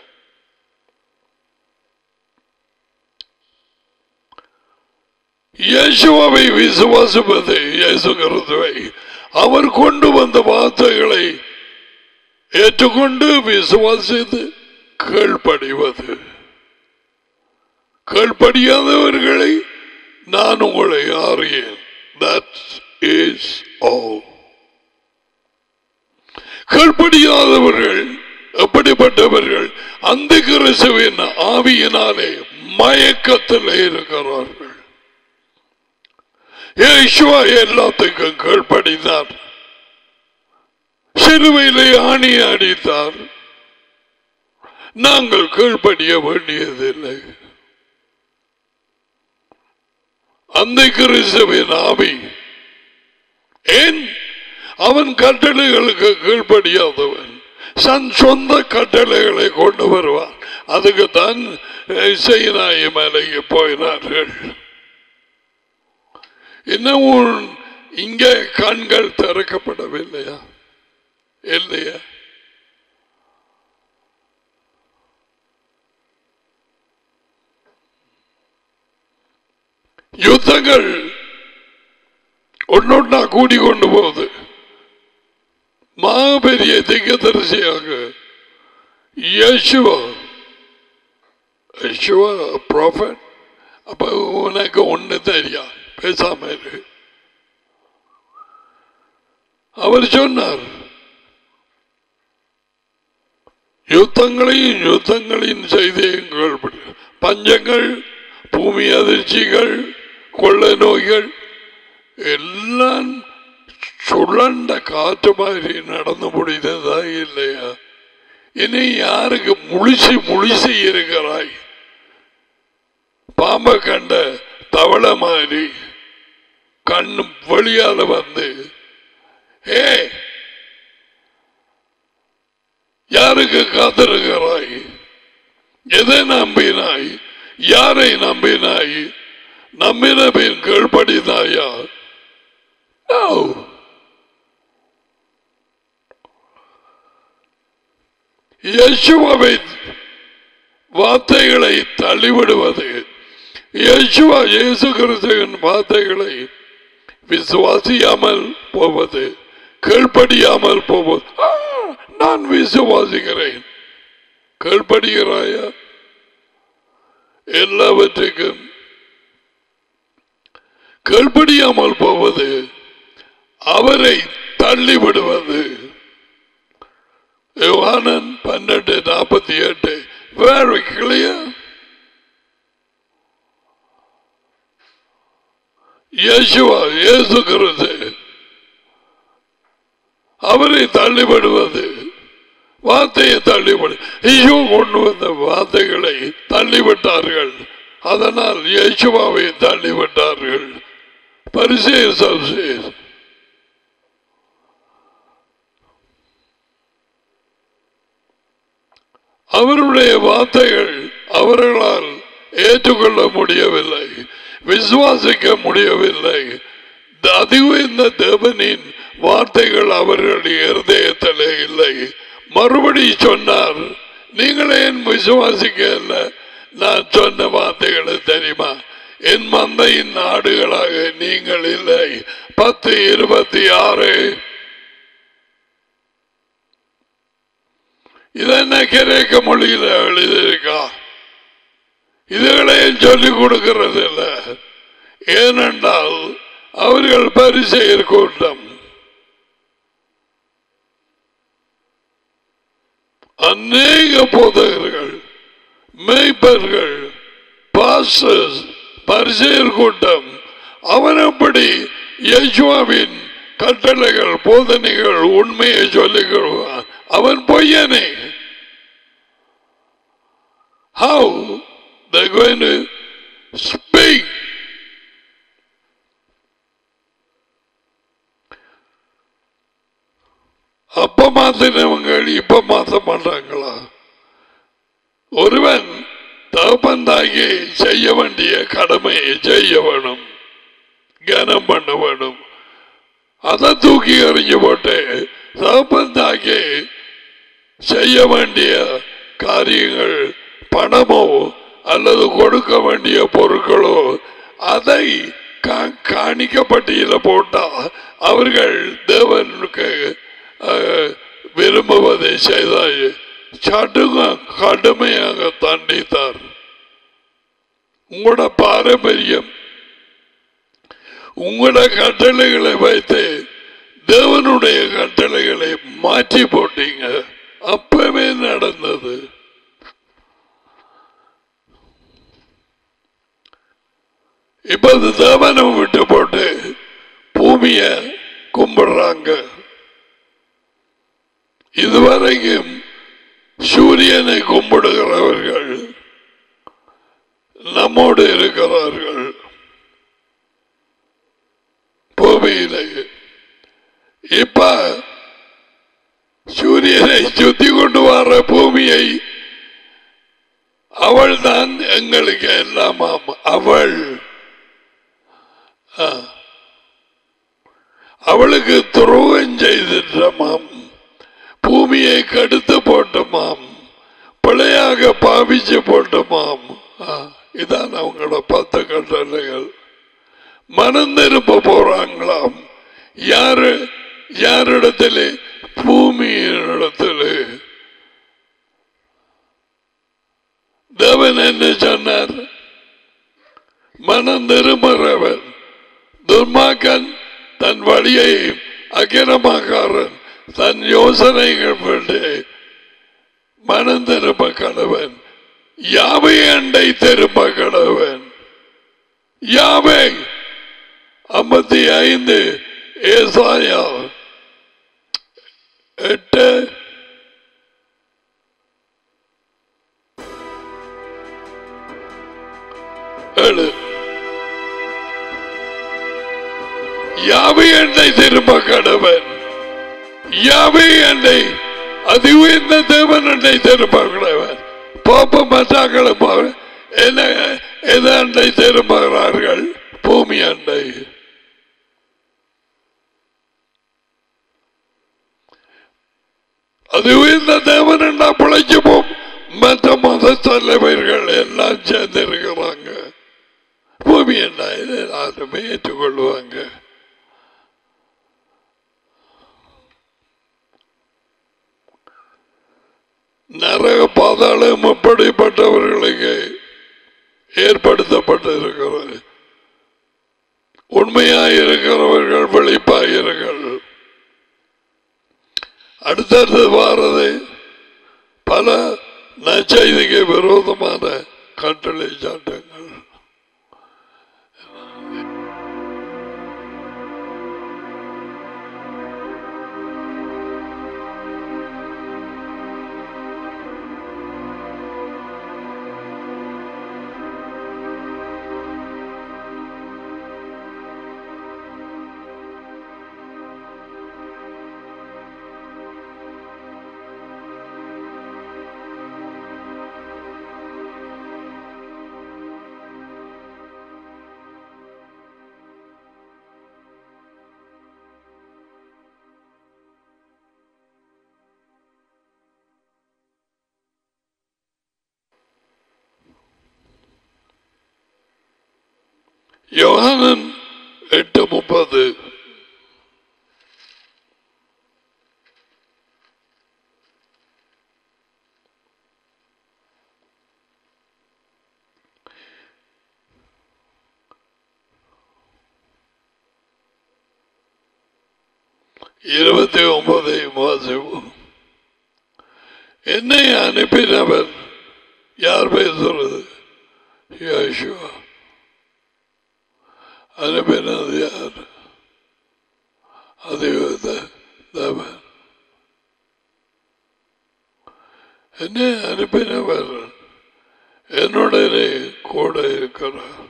இயேசுவை விசுவாசிப்பது இயேசு கிறிஸ்துவை அவர் கொண்டு வந்த வார்த்தைகளை ஏற்றுக்கொண்டு விசுவாசித்து கீழ்ப்படிவது கீழ்ப்படியாதவர்களை நான் உங்களை அறியேன் That is all. கீழ்ப்படியாதவர்கள் எப்படிப்பட்டவர்கள் அந்த கிறிஸ்துவின் ஆவியினாலே மயக்கத்தில் இருக்கிறார்கள் இயேசுவா எல்லாத்துக்கும் கீழ்ப்படித்தார் சிலுவையிலே ஆணி அடித்தார் நாங்கள் கீழ்ப்படிய வேண்டியதில்லை அந்த கிறிஸ்துவின் ஆவி ஏன் அவன் கட்டளைகளுக்கு கீழ்ப்படியாதவன் தன் சொந்த கட்டளைகளை கொண்டு வருவான் அதுக்கு தான் செய்யினாய் மலைக்கு போயினார்கள் இன்னமும் இங்கே கண்கள் திறக்கப்படவில்லையா இல்லையா யுத்தங்கள் ஒன்னொன்னா கூடிக்கொண்டு போகுது மாபெரிய திகதரிசியாக யேசுவா யேசுவா ப்ராஃபட் அப்ப உனக்கு ஒண்ணு தெரியா பேசாம இரு அவர் சொன்னார் யுத்தங்களையும் யுத்தங்களின் செய்தியங்கள் பஞ்சங்கள் பூமி அதிர்ச்சிகள் கொள்ளை நோய்கள் எல்லாம் சுழண்ட காற்று மாதிரி நடந்து முடிந்ததா இல்லையா இனி யாருக்கு முழிச்சு முழிச்சு இருக்கிறாய் பாம்பை கண்ட தவளை மாதிரி கண்ணு வெளியால வந்து ஏ யாருக்கு காத்திருக்கிறாய் எதை நம்பினாய் யாரை நம்பினாய் நம்பின பின் கீழ்படினாயா No. யேசுவாவை வார்த்தைகளை தள்ளிவிடுவது யேசுவா இயேசு கிறிஸ்துவின் வார்த்தைகளை விசுவாசியாமல் போவது கீழ்ப்படியாமல் போவது ஆ, நான் விசுவாசிக்கிறேன் கீழ்ப்படுகிறாயா எல்லாவற்றுக்கும் கீழ்ப்படியாமல் போவது அவரை தள்ளிவிடுவது யோவானன் பன்னெண்டு நாற்பத்தி எட்டு வேறு கிளியர் இயேசுவா இயேசு கிறிஸ்து அவரை தள்ளிவிடுவது வார்த்தையை தள்ளிவிடு ஐயோ கொண்டு வந்த வார்த்தைகளை தள்ளிவிட்டார்கள் அதனால் இயேசுவாவை தள்ளிவிட்டார்கள் பரிசேர் சல்சேர் அவருடைய வார்த்தைகள் அவர்களால் ஏற்றுக்கொள்ள முடியவில்லை விசுவாசிக்க முடியவில்லை அதுவும் இந்த தேவனின் வார்த்தைகள் அவர்களுடைய இருதயத்திலே இல்லை மறுபடி சொன்னார் நீங்கள் ஏன் விசுவாசிக்க இல்லை நான் சொன்ன வார்த்தைகளை தெரியுமா என் மந்தையின் நாடுகளாக நீங்கள் இல்லை பத்து இருபத்தி ஆறு இதென்ன கிரேக்க மொழியில எழுதியிருக்கா இதுகளையும் சொல்லிக் கொடுக்கிறது இல்லை ஏனென்றால் அவர்கள் பரிசெயர் கூட்டம் அநேக போதகர்கள் மேய்ப்பர்கள் பாஸ்டர்ஸ் பரிசெயர் கூட்டம் அவன் அப்படி யேசுவாவின் கட்டளைகள் போதனைகள் உண்மையை சொல்லுகிறான் அவன் பொய்யனே How they're going to speak அப்ப மாத்தினவங்க இப்ப மாத்த மாட்டாங்களா ஒருவன் தகப்பந்தாகி செய்ய வேண்டிய கடமையை செய்ய வேணும் கனம் பண்ண வேணும் அதை தூக்கி எறிஞ்சு போட்டு தகப்பந்தாகி செய்ய வேண்டிய காரியங்கள் பணமோ அல்லது கொடுக்க வேண்டிய பொருட்களோ அதை கா- காணிக்கப்பட்டியல போட்டா அவர்கள் தேவனுக்கு அஹ், விரும்புவதை செய்தாய் சடுங்க கடுமையாக தண்டித்தார் உங்களோட பாரம்பரியம் உங்களோட கட்டளைகளை வைத்து தேவனுடைய கட்டளைகளை மாற்றி போட்டீங்க அப்பவே நடந்தது இப்ப அது தேவனம் விட்டு போட்டு பூமிய கும்பிடுறாங்க இதுவரைக்கும் சூரியனை கும்பிடுகிறவர்கள் நம்மோடு இருக்கிறார்கள் பூமியிலே இப்ப சூரியனை சுத்தி கொண்டு வர பூமியை அவள் தான் எங்களுக்கு எல்லாமாம் அவள் ஆ. அவளுக்கு துரோகம் செய்திட்டமாம் பூமியை கடுத்து போட்டமாம் பிழையாக பாவிச்சு போட்டமாம் ஆ, இதான் அவங்களோட பத்து கட்டளைகள் மனம் திரும்ப போறாங்களாம் யாரு யாரிடத்திலே பூமியினிடத்திலே தேவன் என்ன சொன்னார் மனம் திரும்புகிறவன் துர்மாக்கன் தன் வழியை அகிரமாக்காரன் தன் யோசனைகள் விட்டு மனம் திரும்ப கடவன் யாவை அண்டை திரும்ப கடவன் யாவை ஐம்பத்தி ஐந்து ஏசாயா எட்டு ஏழு யாவை என்னை திரும்ப கடவன் யாவை என்னை அது உயர்ந்த தேவன் என்னை திரும்ப கடவன் பாப்ப மற்றாக்களை போக என்ன எது அண்டை திரும்புகிறார்கள் பூமி அண்டை அது உயர்ந்த தேவன் என்ன பிழைச்சு போம் மற்ற மத தலைவர்கள் எல்லாம் சேர்ந்திருக்கிறாங்க பூமி என்ன இதை யாருமே ஏற்றுக்கொள்வாங்க நரக பாதாளம் அப்படிப்பட்டவர்களுக்கு ஏற்படுத்தப்பட்டிருக்கிறது உண்மையாய் இருக்கிறவர்கள் வெளிப்பாயிருங்கள் அடுத்தடுத்து வாரது பல நச்செய்திக்கு விரோதமான கட்டளை சாட்டங்கள் யோகானன் எட்டு முப்பது இருபத்தி ஒன்பதை வாசிப்போம் என்னை அனுப்பினவர் யார் பேசுறது யோசுவா அனுப்பினது யார் அது தேவன் என்னை அனுப்பினவர் என்னுடனே கூட இருக்கிறார்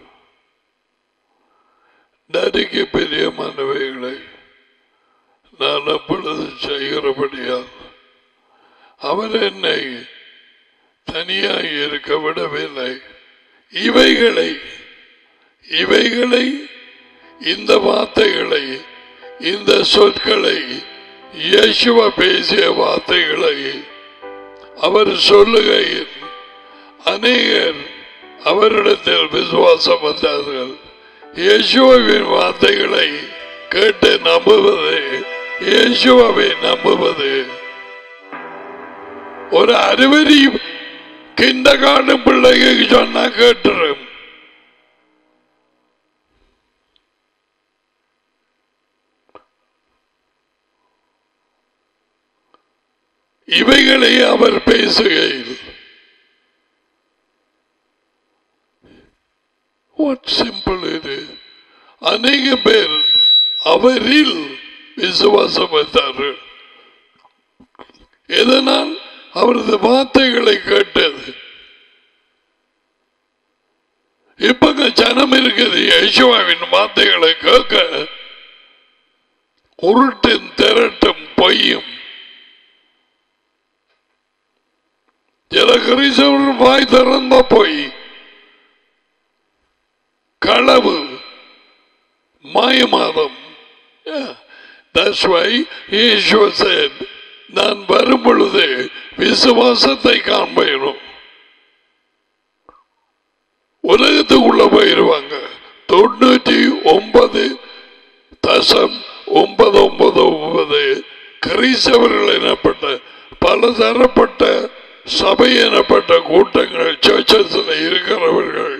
நடிக்கு பிரியமானவைகளை நான் அப்பொழுது செய்கிறபடியால் அவர் என்னை தனியாக இருக்க விடவில்லை இவைகளை இவைகளை இந்த வார்த்தைகளை இந்த சொற்களை இயேசுவ பேசிய வார்த்தைகளை அவர் சொல்லுகையில் அநேகர் அவரிடத்தில் விசுவாசம் வந்தார்கள் இயேசுவின் வார்த்தைகளை கேட்டு நம்புவது இயேசுவை நம்புவது ஒரு அறுவரி கிண்ட காணும் பிள்ளைக்கு சொன்னா கேட்டுரும் இவைகளை அவர் பேசுகையில் வாட் சிம்பிள் இது அநேக பேர் அவரில் விசுவாசம் வைத்தார்கள் எதனால் அவரது வார்த்தைகளை கேட்டது இப்ப ஜனம் இருக்குது யேசுவாவின் வார்த்தைகளை கேட்க உருட்டும் திரட்டும் பொய்யும் சில கிறிஸ்தவர்கள் வாய் திறந்த பொய் களவு மாயமாதம் Yeah. That's why Yeshua said, நான் வரும் பொழுது விசுவாசத்தை காண்பேனும் உலகத்துக்குள்ள போயிருவாங்க தொண்ணூற்றி ஒன்பது தசம் ஒன்பது ஒன்பது ஒன்பது கிறிஸ்தவர்கள் எனப்பட்ட பலதரப்பட்ட சபை எனப்பட்ட கூட்டங்கள் சர்ச்சஸில் இருக்கிறவர்கள்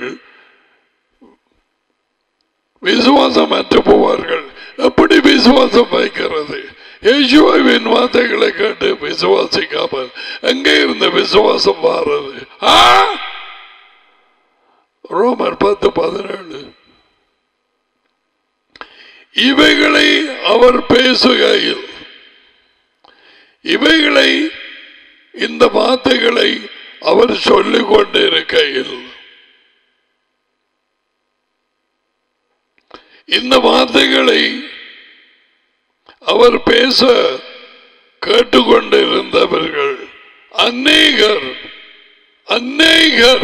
விசுவாசம் அற்று போவார்கள் எப்படி விசுவாசம் வைக்கிறது யேசுவின் வார்த்தைகளை கேட்டு விசுவாசிக்காமல் எங்கே இருந்த விசுவாசம் வாரது ஆ? ரோமர் பத்து பதினேழு இவைகளை அவர் பேசுகையில் இவைகளை இந்த வார்த்தைகளை அவர் சொல்லிக் கொண்டிருக்கையில் இந்த வார்த்தைகளை அவர் பேச கேட்டுக்கொண்டிருந்தவர்கள் அநேகர் அநேகர்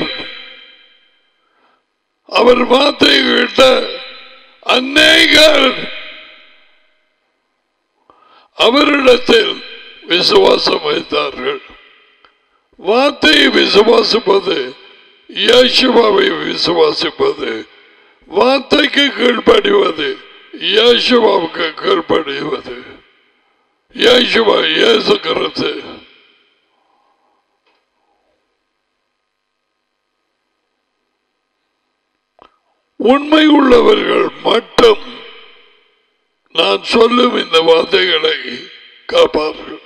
அவர் வார்த்தை கேட்ட அநேகர் அவரிடத்தில் விசுவாசம் வைத்தார்கள் வார்த்தையை விசுவாசிப்பது இயேசுவாவை விசுவாசிப்பது வார்த்தைக்கு கீழ்ப்படிவது இயேசுவாவுக்கு கீழ்ப்படிவது இயேசுவா இயேசு கிறிஸ்து உண்மை உள்ளவர்கள் மட்டும் நான் சொல்லும் இந்த வார்த்தைகளை காப்பார்கள்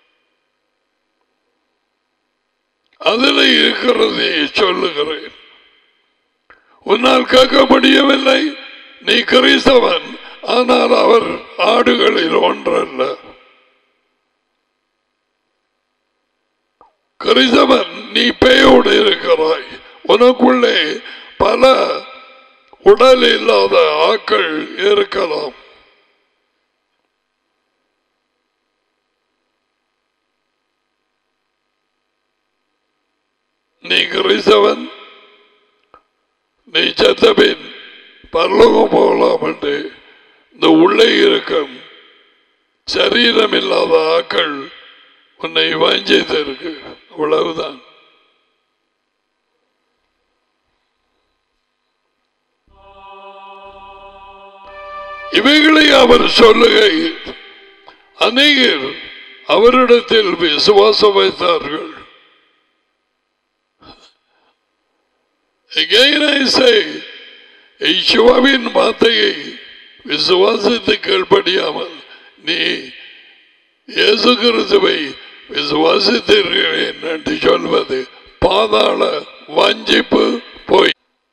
அதில் இருக்கிறதை சொல்லுகிறேன் உன்னால் கேட்க முடியவில்லை நீ கிறிஸ்தவன் ஆனால் அவர் ஆடுகளில் ஒன்றல்ல கிறிஸ்தவன் நீ பேயோடு இருக்கிறாய் உனக்குள்ளே பல உடல் இல்லாத ஆக்கள் இருக்கலாம் நீ கிறிஸ்தவன் நீ செத்தபின் பரலோகம் போகலாம் என்று இந்த உள்ளே இருக்கும் சரீரம் இல்லாத ஆக்கள் உன்னை வாஞ்சித்திருக்கு அவ்வளவுதான் இவைகளை அவர் சொல்லுகை அநேகர் அவரிடத்தில் விசுவாசம் வைத்தார்கள் Again I say, ஈசுவாவின் வார்த்தையை விசுவாசித்து கீழ்ப்படியாமல் நீ இயேசு கிறிஸ்துவை விசுவாசித்திருக்கிறேன் என்று சொல்வது பாதாள வஞ்சிப்பு போய்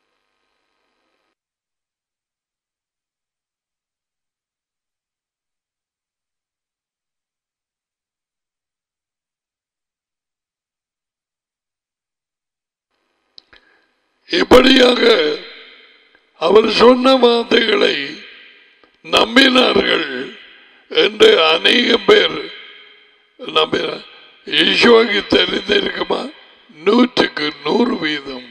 இப்படியாக அவர் சொன்ன வார்த்தைகளை நம்பினார்கள் என்று அநேக பேர் நம்பினார் ஈஸ்வருக்கு தெரிந்திருக்குமா நூற்றுக்கு நூறு வீதம்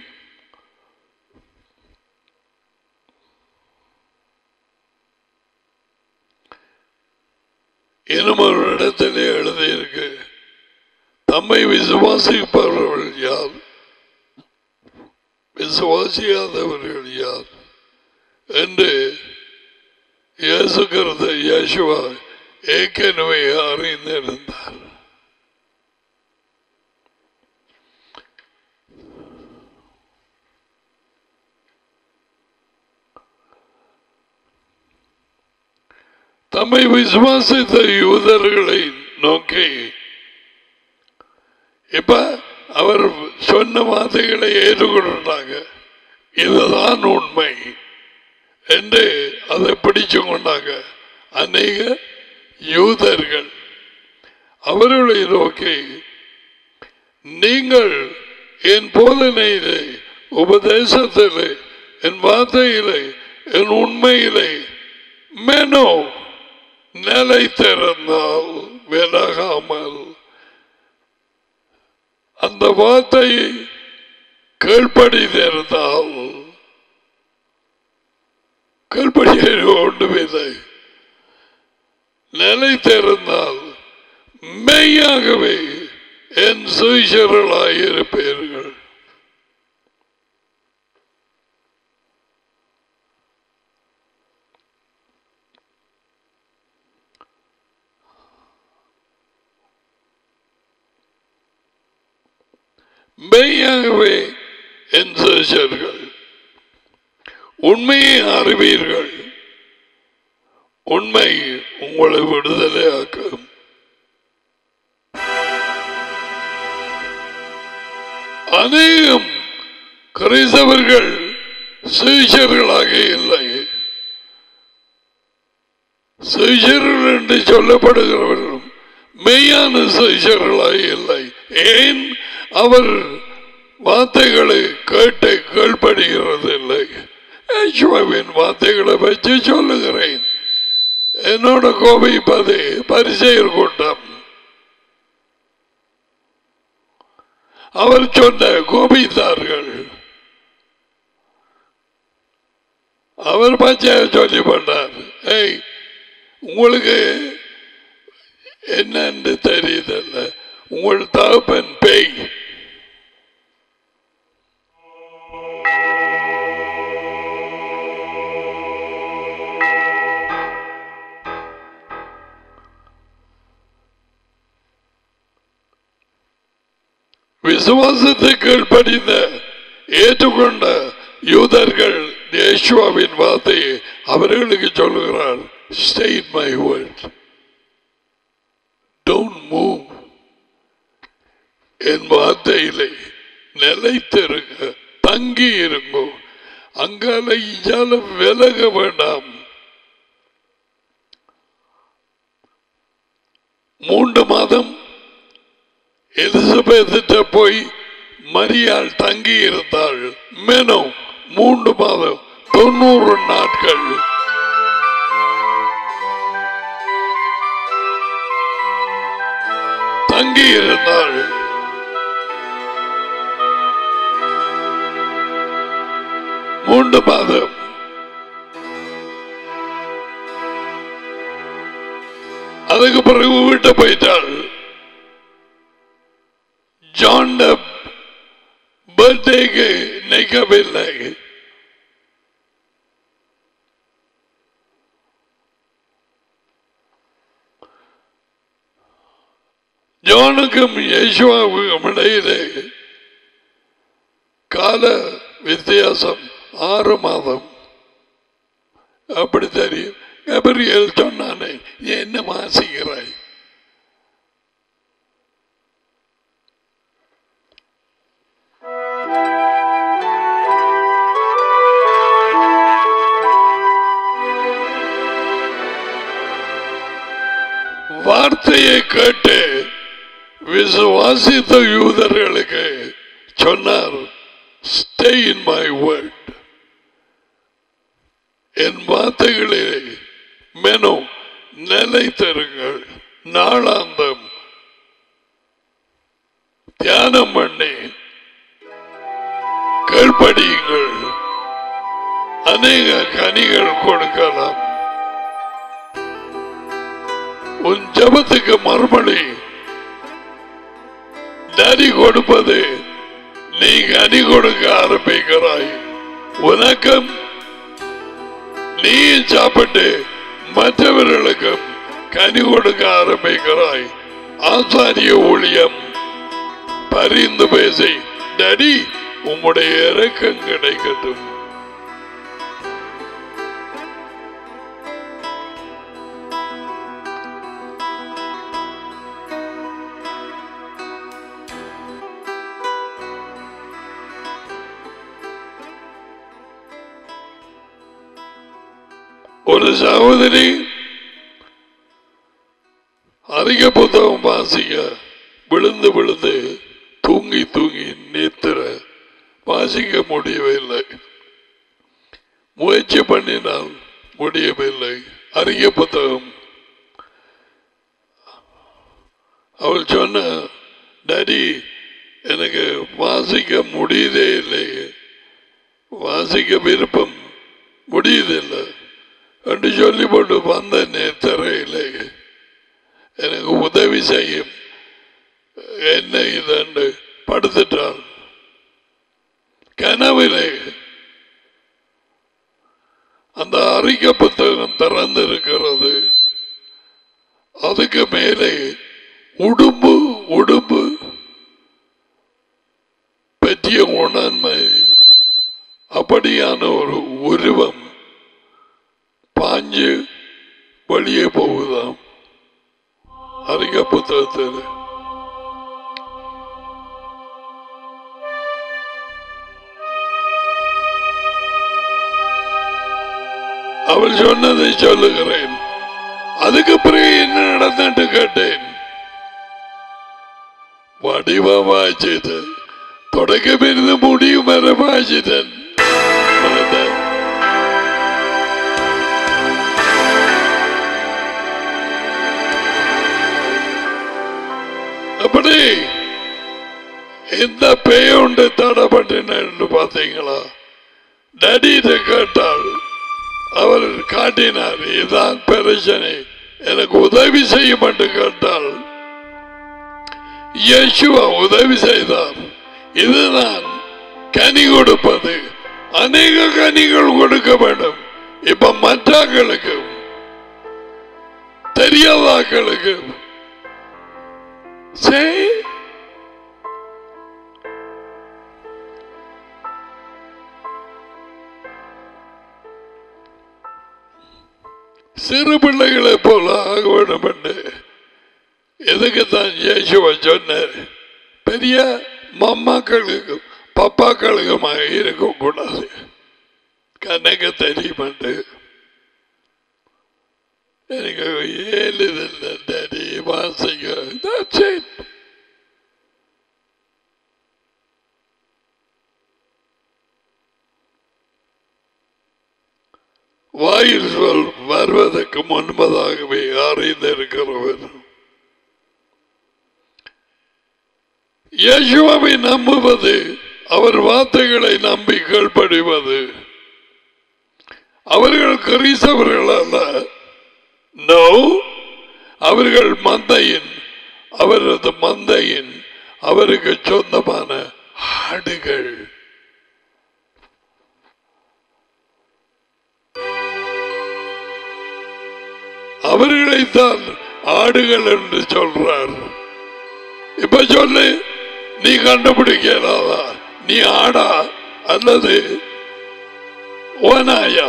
இன்னும் ஒரு இடத்திலே எழுதியிருக்கு தம்மை விசுவாசிப்பவர்கள் யார் விசுவாசியாதவர்கள் யார் என்று இயேசுகிறது யேசுவா ஏற்கனவே அறிந்திருந்தார் தம்மை விசுவாசித்த யூதர்களை நோக்கி இப்ப அவர் சொன்ன வார்த்தைகளை ஏற்றுக்கொண்டாங்க இதுதான் உண்மை என்று அதை பிடிச்சு கொண்டாங்க அநேக யூதர்கள் அவர்களை நோக்கி நீங்கள் என் போதனையிலே உபதேசத்திலே என் வார்த்தையிலே என் உண்மையிலே மெனோ நிலைத்திருந்தால் விலகாமல் அந்த வார்த்தையை கீழ்ப்படிந்திருந்தால் கீழ்ப்படிய ஒன்றுமில்லை நிலைத்திருந்தால் மெய்யாகவே என் சுயசர்களாயிருப்பீர்கள் மெய்யாகவே என் சுயசர்கள் உண்மையை அறிவீர்கள் உண்மை உங்களை விடுதலையாக்கும் அநேகம் கிறிஸ்தவர்கள் சுவிசர்களாக இல்லை சுவிசர்கள் என்று சொல்லப்படுகிறவர்களும் மெய்யான சுவிசர்களாக இல்லை ஏன் அவர் வார்த்தைகளை கேட்டு கீழ்ப்படுகிறது இல்லை யேசுவின் வார்த்தைகளை வச்சு சொல்லுகிறேன் என்னோட கோபிப்பது பரிசெயர் கூட்டம் அவர் சொன்ன கோபித்தார்கள் அவர் பச்சைய சொல்லி பண்ணார் ஏய் உங்களுக்கு என்னன்னு தெரியுதல்ல உங்கள் தகப்பன் பேய் விசுவாசத்தை கீழ்ப்படிந்த ஏற்றுக்கொண்ட யூதர்கள் யேசுவாவின் வார்த்தையை அவர்களுக்கு சொல்லுகிறார் stay in my word don't move என் வார்த்தையிலே நிலைத்திருங்க தங்கி இருங்கோ அங்கால இஞ்சால விலக வேண்டாம் மூன்று மாதம் எலிசபெத்திட்ட போய் மரியாள் தங்கி இருந்தாள் மெனோ மூன்று மாதம் தொண்ணூறு நாட்கள் தங்கி இருந்தாள் மூன்று மாதம் அதுக்கு பிறகு வீட்டை போயிட்டாள் ஜான் பர்த்டேக்கு நிற்கவில்லை ஜோனுக்கும் யேசுவாவுக்கும் இடையிலே கால வித்தியாசம் ஆறு மாதம் அப்படி தெரியும் கபரியல் சொன்னானே நீ என்ன வாசிக்கிறாய் வார்த்தையை கேட்டு விசுவாசித்த யூதர்களுக்கு சொன்னார் ஸ்டே இன் மை வேர்ட் என் வார்த்தைகளிலே மெனு நிலைத்திருங்கள் நாளாந்தம் தியானம் பண்ணி கீழ்ப்படியுங்கள் அநேக கனிகள் கொடுக்கலாம் உன் ஜபத்துக்கு மறுமொழி நரி கொடுப்பது நீ கனி கொடுக்க ஆரம்பிக்கிறாய் உனக்கும் நீ சாப்பிட்டு மற்றவர்களுக்கும் கனி கொடுக்க ஆரம்பிக்கிறாய் ஆசாரிய ஊழியம் பரிந்து பேசி டடி உம்முடைய இறக்கம் கிடைக்கட்டும் ஒரு சகோதரி அதிக புத்தகம் வாசிக்க விழுந்து விழுந்து தூங்கி தூங்கி நேத்திர வாசிக்க முடியவில்லை முயற்சி பண்ணினால் முடியவில்லை அதிக புத்தகம் அவள் சொன்ன டாடி எனக்கு வாசிக்க முடியதே இல்லை வாசிக்க விருப்பம் முடியுதில்லை என்று சொல்லி போட்டு வந்த நேத்தரையிலே எனக்கு உதவி செய்யும் என்ன இதண்டு படுத்துட்டாள் கனவிலே அந்த அறிக்கை புத்தகம் திறந்திருக்கிறது அதுக்கு மேலே உடும்பு உடும்பு பற்றிய உணர்மை அப்படியான ஒரு உருவம் பாஞ்சு வெளியே போகுதாம் அறிக்கை புத்தகத்தில் அவள் சொன்னதை சொல்லுகிறேன் அதுக்கு பிறகு என்ன நடந்துட்டு கேட்டேன் வடிவ வாய்ச்சது தொடக்கம் இருந்து முடியும் வர வாய்ச்சிட்டேன் அப்படி எந்த பேயுண்டு தடப்பட்டினு பார்த்தீங்களா டடியிட்ட கேட்டால் அவர் காட்டினார் இதுதான் பிரச்சனை எனக்கு உதவி செய்யும் என்று கேட்டால் இயேசுவா உதவி செய்தார் இதுதான் கனி கொடுப்பது அநேக கனிகள் கொடுக்க வேண்டும் இப்ப மற்றவர்களுக்கு தெரியாதாக்களுக்கு சரி சிறு பிள்ளைகளை போல ஆக வேண்டும் என்று எதுக்குத்தான் இயேசுவ சொன்னார் பெரிய மம்மாக்களுக்கு பப்பாக்களுக்குமாக இருக்கக்கூடாது கணக்கு தெரியுமாண்டு எனக்கு ஏழுதில்லை டேடி வாசிக்க That's it. வாயில் சொல் வருவதற்கு முன்பதாகவே அறிந்திருக்கிறவர் இயேசுவை நம்புவது அவர் வார்த்தைகளை நம்பி கீழ்ப்படிவது அவர்கள் கிறிஸ்தவர்கள் அல்ல நோ அவர்கள் மந்தையின் அவரது மந்தையின் அவருக்கு சொந்தமான ஆடுகள் அவர்களைத்தான் ஆடுகள் என்று சொல்றார் இப்ப சொல்லு நீ கண்டுபிடிக்கலாதா நீ ஆடா அல்லது ஓனாயா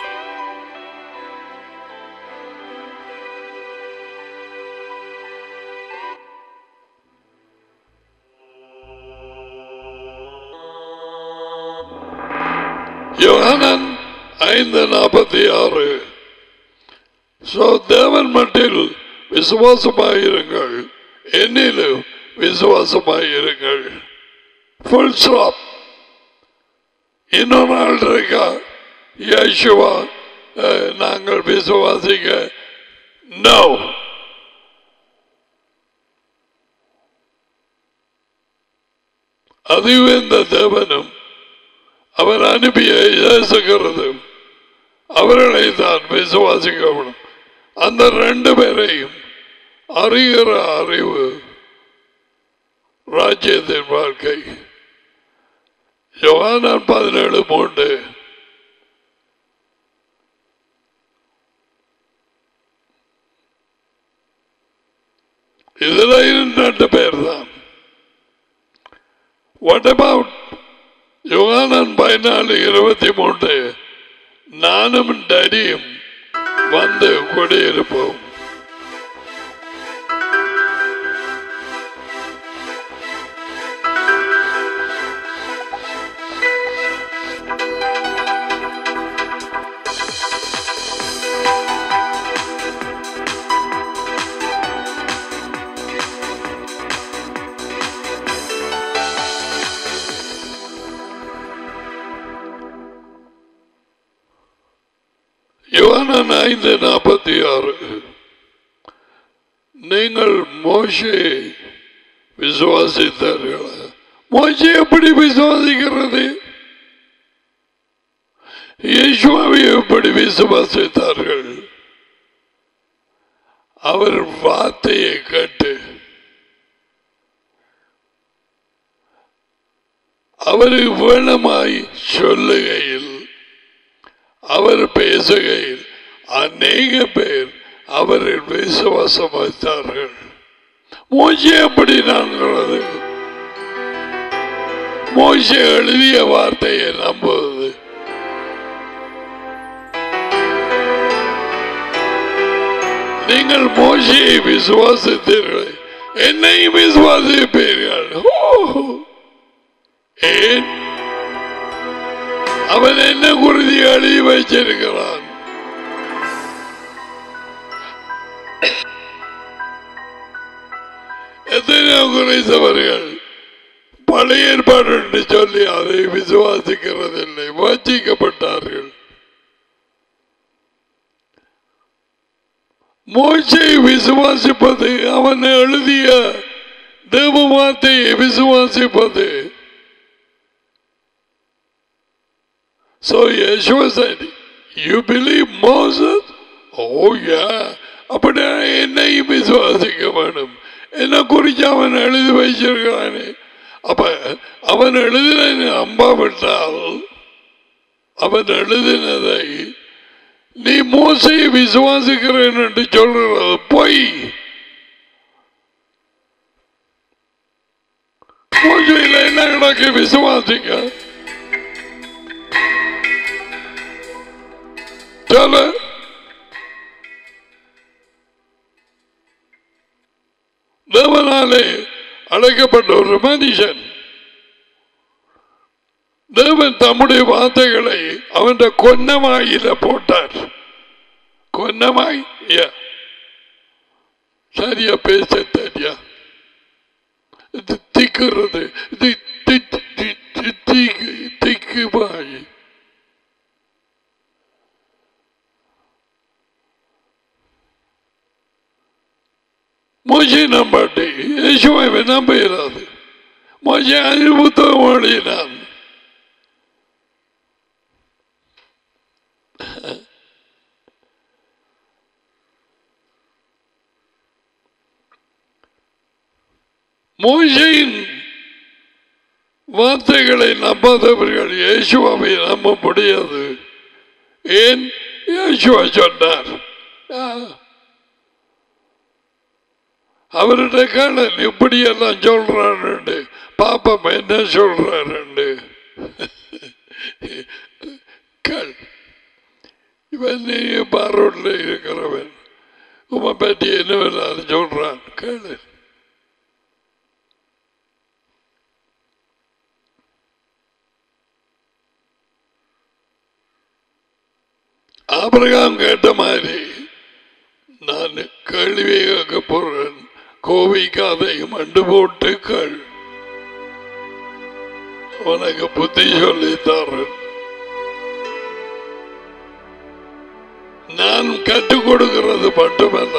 யோகனன் ஐந்து நாற்பத்தி ஆறு சோ தேவன் மட்டில் விசுவாசமாயிருங்கள் என்னிலும் விசுவாசமாயிருங்கள் ஃபுல் ஸ்டாப் இன்னொரு நாள் இருக்கா யேசுவா அஹ், நாங்கள் விசுவாசிக்க நோ அதுவே இந்த தேவனும் அவர் அனுப்பிய இயேசுகிறதும் அவர்களை தான் விசுவாசிக்கணும் அந்த ரெண்டு பேரையும் அறிகிற அறிவு ராஜ்யத்தின் வாழ்க்கை யோகானான் பதினேழு மூன்று இதுல இரண்டு பேர் தான் வாட் அபவுட் யோகானன் பதினாலு இருபத்தி மூன்று நானும் டடியும் வந்து குடியிருப்போம் யோவானன் ஐந்து நாற்பத்தி ஆறு நீங்கள் மோசே விசுவாசித்தார்களா மோசே எப்படி விசுவாசிக்கிறது இயேசுவை எப்படி விசுவாசித்தார்கள் அவர் வார்த்தையை கேட்டு அவருக்கு வேணமாய் சொல்லுகையில் அவர் பேசுகையில் அநேக பேர் அவரில் விசுவாசம் வைத்தார்கள் மோசே எப்படி நான்கிறது மோசே எழுதிய வார்த்தையை நம்புவது நீங்கள் மோசையை விசுவாசித்தீர்கள் என்னை விசுவாசிப்பீர்கள் ஓ! ஏன் அவன் என்ன குருதி எழுதி வைச்சிருக்கிறான் எத்தனையோ குறைந்தவர்கள் பழைய ஏற்பாடு என்று சொல்லி அதை விசுவாசிக்கிறதில்லை வஞ்சிக்கப்பட்டார்கள் மோசை விசுவாசிப்பது அவன் எழுதிய தேவ வார்த்தையை விசுவாசிப்பது So Yeshua said, You believe Moses? Oh yeah. அப்படி என்னையும் விசுவாசிக்க வேணும் என்ன குறிச்சு அவன் எழுதி வச்சிருக்கிறானே அப்ப அவன் எழுதின அம்பாவிட்டால் அவன் எழுதினதை நீ மோசையை விசுவாசிக்கிறேன் என்று சொல்றது பொய் மோசையில் என்ன கிடக்கு விசுவாசிக்க சொல்ல தேவனாலே அழைக்கப்பட்ட ஒரு மனுஷன் தேவன் தம்முடைய வார்த்தைகளை அவன் கொன்னமாயில போட்டார் கொன்னமாய் Yeah. சரியா பேச தெரியா இது திக்குறது இது தி- தி- தி- திக்கு திக்குமாய் மோசை நம்பாட்டி யேசுவை நம்புகிறாது மோசை அதில் புத்தகம் எழுதினான் மோசையின் வார்த்தைகளை நம்பாதவர்கள் இயேசுவை நம்ப முடியாது ஏன் இயேசுவா சொன்னார் ஆ. அவருடைய காலன் இப்படி எல்லாம் சொல்றாரு பாப்பம் என்ன சொல்றாரு கல் இவன் நீ பாரோட்ல இருக்கிறவன் உமை பற்றி என்ன வேணாலும் சொல்றான் கேளு ஆபிரகாம் கேட்ட மாதிரி நான் கேள்வியை கேட்க போறேன் கோவிக்காதை மண்டு போட்டு கேள் உனக்கு புத்தி சொல்லி தரேன் நான் கற்றுக் கொடுக்கிறது மட்டுமல்ல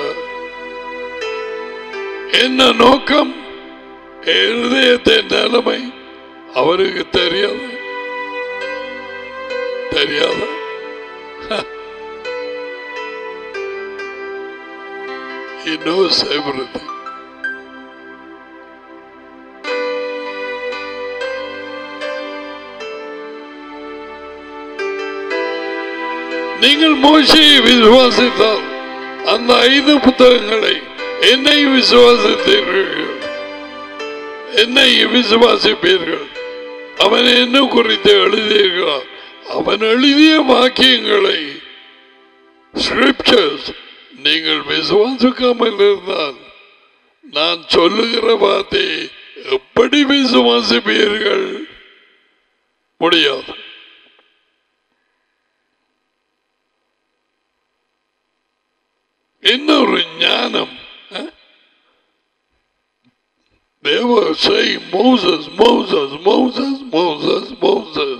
என்ன நோக்கம் இருதயத்தின் நிலைமை அவருக்கு தெரியாது தெரியாத He knows everything. நீங்கள் மோசையை விசுவாசித்தால் அந்த ஐந்து புத்தகங்களை என்னை விசுவாசித்தீர்கள் என்னை விசுவாசிப்பீர்கள் அவன் என்ன குறித்து எழுதியிருக்கிறான் அவன் எழுதிய வாக்கியங்களை ஸ்கிரிப்சர்ஸ் நீங்கள் விசுவாசிக்காமல் இருந்தால் நான் சொல்லுகிற வார்த்தையை எப்படி விசுவாசிப்பீர்கள் முடியாது இன்னொரு ஞானம் அஹ்? They were saying Moses, Moses, Moses, Moses, Moses.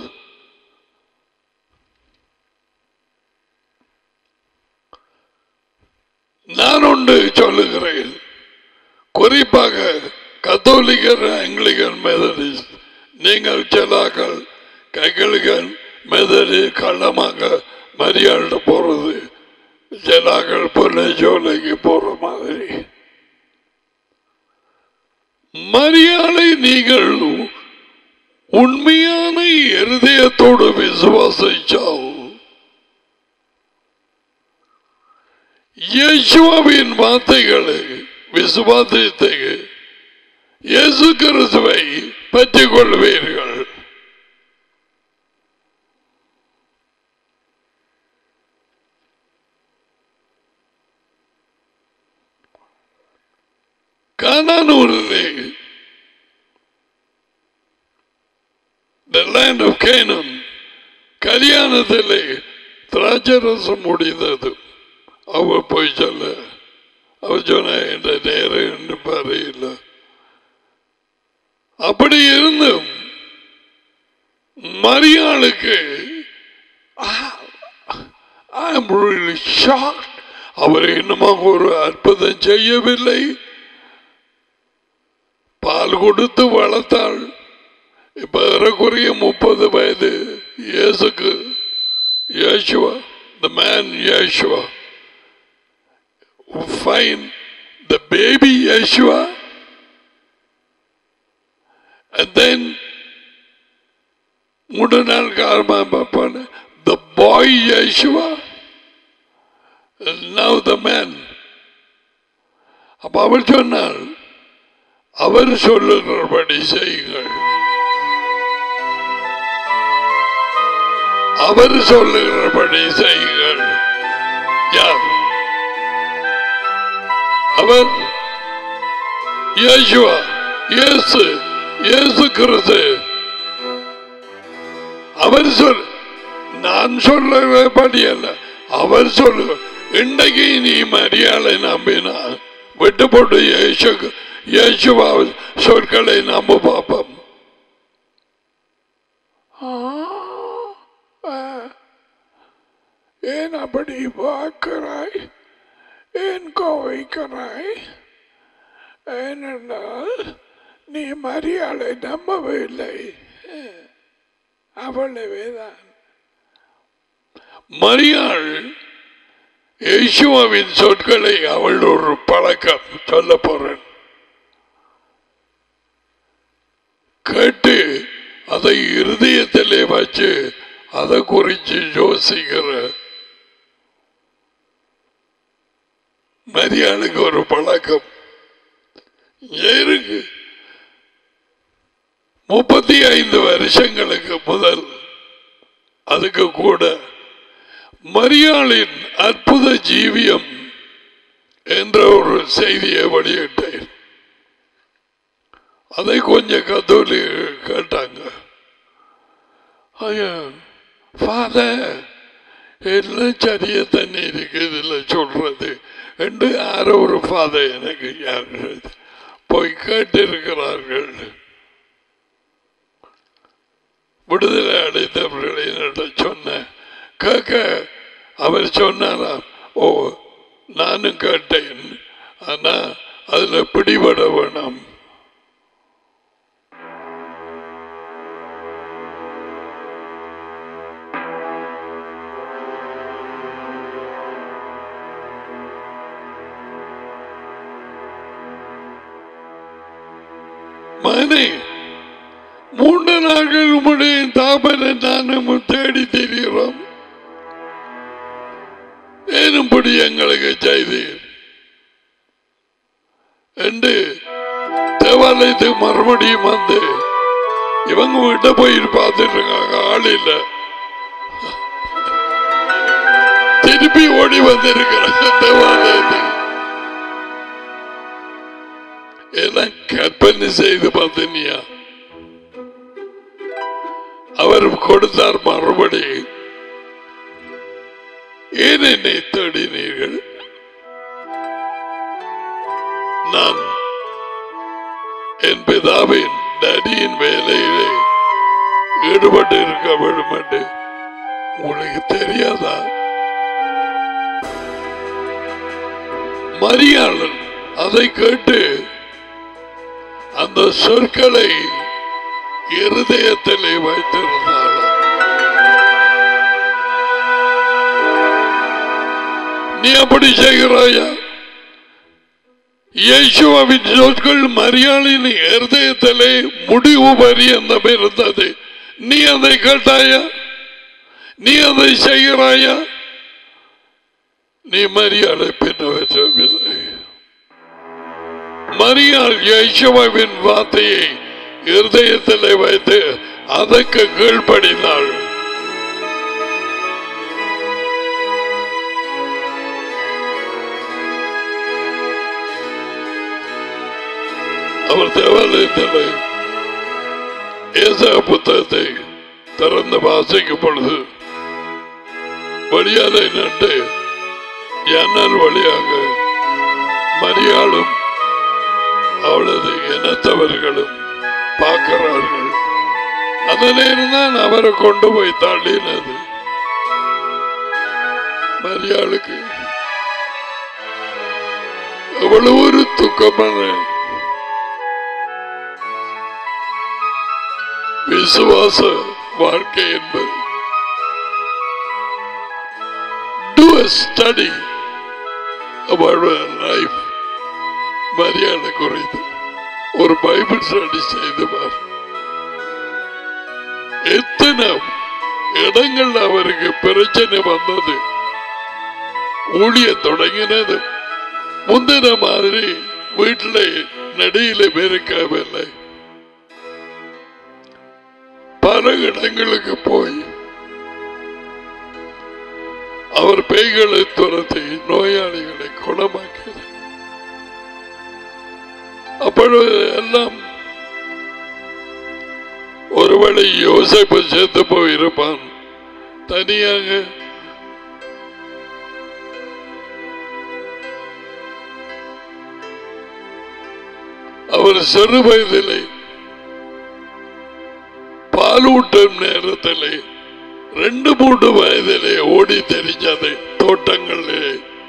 நான் ஒன்று சொல்லுகிறேன் குறிப்பாக கத்தோலிக்கர் ஆங்கிலிகன் மெதடிஸ்ட் நீங்கள் சிலாக்கள் கைகளிகன் மெதடி கள்ளமாக மரியாதை போறது சிலாக்கள் பொண்ணை ஜோலைக்கு போற மாதிரி மரியாதை நீங்கள் உண்மையான இருதயத்தோடு விசுவாசிச்சால் இயேசுவின் வார்த்தைகளை விசுவாசித்து இயேசு கிறிஸ்துவை பற்றிக் கொள்வீர்கள் கானானூரிலே the land of Canaan கல்யாணத்திலே திராட்சரசம் முடிந்தது அவ போய் சொல்ல அவ சொன்ன என்ற நேரம் என்று பாறையில் அப்படி இருந்தும் மரியாளுக்கு I am really shocked. அவர் இன்னமும் ஒரு அற்புதம் செய்யவில்லை பால் கொடுத்து வளர்த்தாள் இப்ப ஏறக்குறைய முப்பது வயது இயேசுக்கு இயேசுவா the man Yeshua who find the baby Yeshua and then மூணு நாள் காலமா பார்ப்பான the boy Yeshua and now the man அப்ப அவர் சொன்னால் அவர் சொல்லுகிறபடி செய்யுங்கள் அவர் சொல்லுகிறபடி செய்யுங்கள் யார் அவர் இயேசுவா இயேசு இயேசு கிறிஸ்து அவர் சொல் நான் சொல்லுகிறபடி அல்ல அவர் சொல்லு இன்னைக்கு நீ மரியாதை நம்பினா விட்டு போட்டு இயேசு இயேசுவா சொற்களை நம்ப பார்ப்போம் ஏன் அப்படி பார்க்கிறாய் ஏன் கோவிக்கிறாய் ஏனென்றால் நீ மரியாதை நம்பவில்லை அவ்வளவேதான் மரியாள் இயேசுவாவின் சொற்களை அவள் ஒரு பழக்கம் சொல்ல போறேன் கேட்டு அதை இருதயத்திலே வச்சு அதை குறிச்சு யோசிக்கிற மரியாளுக்கு ஒரு பழக்கம் இருக்கு முப்பத்தி ஐந்து வருஷங்களுக்கு முதல் அதுக்கு கூட மரியாளின் அற்புத ஜீவியம் என்ற ஒரு செய்தியை வெளியிட்டேன் அதை கொஞ்சம் கத்தோலி கேட்டாங்க ஐயா ஃபாதர் எல்லாம் சரியா தண்ணி இருக்கு இதுல சொல்றது என்று யாரோ ஒரு பாதை எனக்கு யாரு போய் கேட்டிருக்கிறார்கள் விடுதலை அடைத்தவர்கள் என்னிட்ட சொன்ன கேட்க அவர் சொன்னாராம் ஓ நானும் கேட்டேன் ஆனா அதுல பிடிபட வேணாம் மகனே மூன்று நாட்கள் உம்முடைய தாபனை நானும் தேடி தெரிகிறோம் ஏனும்படி எங்களுக்கு செய்தீர் என்று தேவாலயத்துக்கு மறுபடியும் வந்து இவங்க வீட்ட போய் பார்த்துட்டு இருக்காங்க ஆள் இல்ல திருப்பி ஓடி வந்திருக்கிறாங்க தேவாலயத்துக்கு எல்லாம் கற்பனை செய்து பார்த்தனியா அவர் கொடுத்தார் மறுபடி ஏன் என்னை தேடினீர்கள் நான் என் பிதாவின் டடியின் வேலையிலே ஈடுபட்டு இருக்க வேண்டும் என்று உங்களுக்கு தெரியாதா மரியாளன் அதை கேட்டு அந்த சொற்களை இருதயத்திலே வைத்திருந்தாலும் நீ அப்படி செய்கிறாயா இயேசுவின் சொற்கள் மரியாளின் இருதயத்திலே முடிவு பரியந்தம் இருந்தது நீ அதை கேட்டாயா நீ அதை செய்கிறாயா நீ மரியாதை பின்னவற்றவில்லை மரியாள் யேசுவின் வார்த்தையை இருதயத்தில் வைத்து அதற்கு கீழ்ப்படினாள் அவர் தேவாலயத்தில் ஏசா புத்தகத்தை திறந்து வாசிக்கும் பொழுது வழியாலை நட்டு ஜன்னல் வழியாக மரியாளும் அவளது இனத்தவர்களும் பார்க்கிறார்கள் அதில் தான் அவரை கொண்டு போய் தள்ளினது மரியாளுக்கு எவ்வளவு ஒரு துக்கமான விசுவாச வாழ்க்கை என்பது do a study about her life மரியாதை குறித்து ஒரு பைபிள் ஸ்டடி செய்து பார் எத்தனை இடங்கள் அவருக்கு பிரச்சனை வந்தது ஊழிய தொடங்கினது முந்தின மாதிரி வீட்டில் நடியில பெருக்கவில்லை பல இடங்களுக்கு போய் அவர் பேய்களை துரத்தி நோயாளிகளை குணமாக்கியது அப்பொழுது எல்லாம் ஒருவேளை யோசிப்பு சேர்த்து போயிருப்பான் தனியாக அவர் சிறு வயதிலே பாலூட்டும் நேரத்திலே ரெண்டு மூன்று வயதிலே ஓடி தெரிஞ்சது தோட்டங்களிலே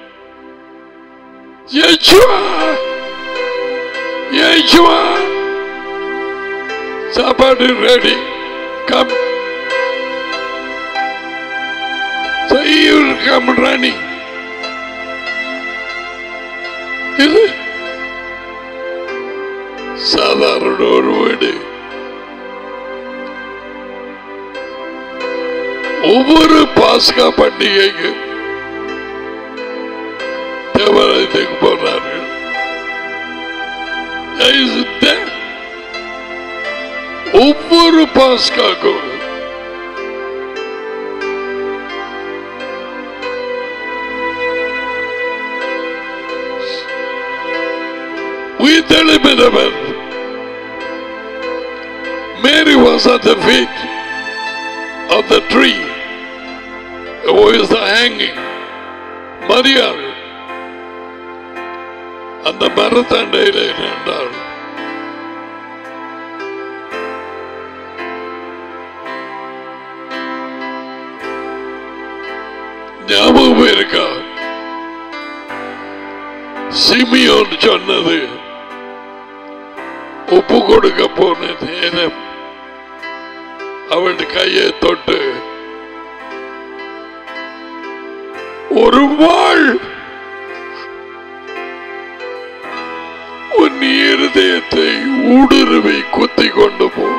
இயேசுவா! இயேசுவா! சாப்பாடு ரெடி கம் செய்யூர் கம் ராணி இது சாதாரண ஒரு வீடு ஒவ்வொரு பாஸ்கா பண்டிகைக்கு தேவாலயத்துக்கு போனார்கள் Is it there? ஒவ்வொரு பாஸ்காக்கும் உயிர்த்தெழுப்பினவர் Mary was at the feet of the tree. Who is the hanging? Maria. அந்த மரத்தண்டையிலே நின்றாள் ஞாபகம் இருக்கா சிமியோன் சொன்னது உப்பு கொடுக்க போன நேரம் அவள் கையை தொட்டு ஒரு வாழ் உன் இருதயத்தை ஊடுருவி குத்தி கொண்டு போ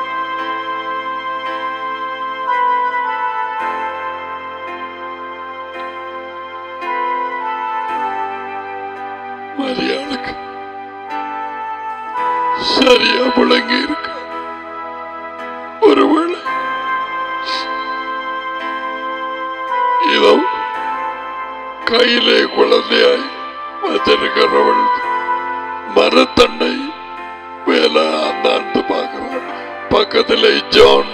மரியாளுக்கு சரியா விளங்கி இருக்க ஒருவேளை இதோ கையிலே குழந்தையாய் வச்சிருக்கிறவள் மரத்தண்டை மேல அந்தாண்டு பார்க்கிறான் பக்கத்திலே ஜான்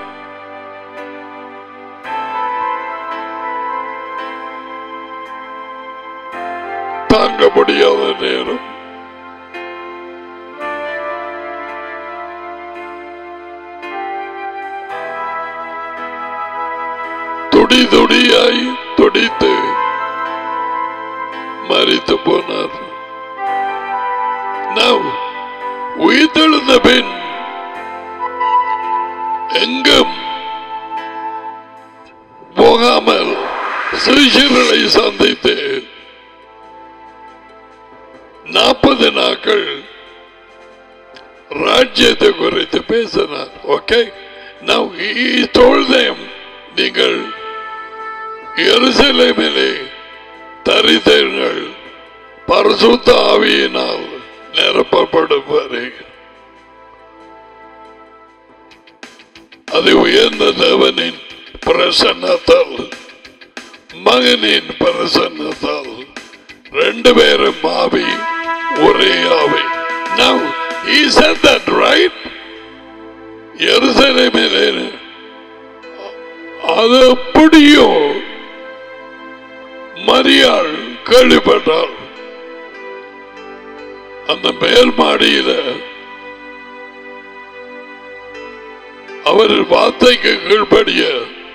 தாங்க முடியாத நேரம் துடி துடியாய் துடித்து மறித்து போனார் நாம் உயிர்த்தெழுந்த பின் எங்கும் போகாமல் சிறுகளை சந்தித்து நாற்பது நாட்கள் ராஜ்யத்தை குறித்து பேசினார் okay now he told them நீங்கள் எருசலேமிலே தரித்தீர்கள் பரிசுத்த ஆவியினால் நிரப்பப்படும் வரை அது உயர்ந்த தேவனின் பிரசன்னத்தால் மகனின் பிரசன்னத்தால் ரெண்டு பேரும் ஆவி ஒரே ஆவி now he said that right எருசலேமிலே அது எப்படியோ மரியாள் கேள்விப்பட்டாள் அந்த மேல் மாடியில அவர் வார்த்தைக்கு கீழ்படிய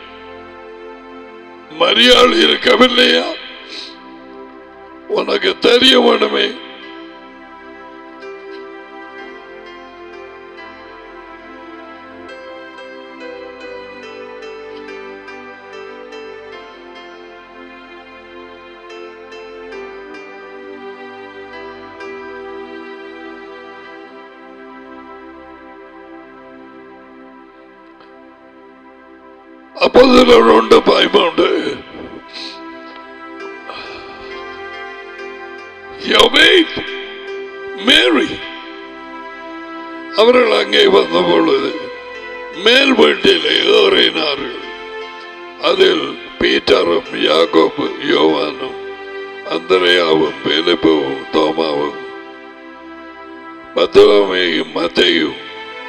மரியாள் இருக்கவில்லையா உனக்கு தெரிய வேணுமே അപ്പോഴുണ്ട് ഭയമുണ്ട് മേറി அவர்கள் அங்கே வந்த பொழுது மேல் வீட்டில் ஏறினார்கள் அதில் பீட்டரும் யாக்கோபு யோவானும் அந்தரையாவும் பிலிப்புவும் தோமாவும் பத்துவமையும் மத்தையும்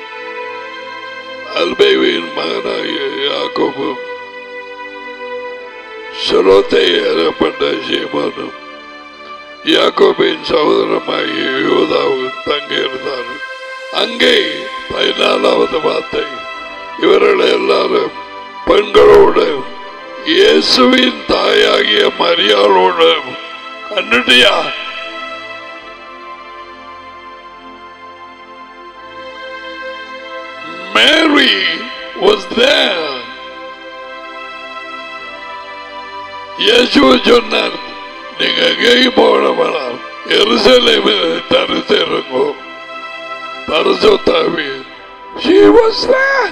அல்பேவின் மகனாகிய யாக்கோபும் சுரோத்தை ஏறப்பட்ட சீமோனும் யாக்கோபின் சகோதரமாகிய யோதாவும் தங்கியிருந்தார்கள் அங்கே பதினாலாவது வார்த்தை இவர்கள் எல்லாரும் பெண்களோடு இயேசுவின் தாயாகிய மரியாளோடு கண்டுட்டியா Mary was there. இயேசுவ சொன்னார் நீங்க எங்கேயும் போட வேணாம் எருசலேமில் தரித்திருங்கோ பரிசுத்தாவி She was there.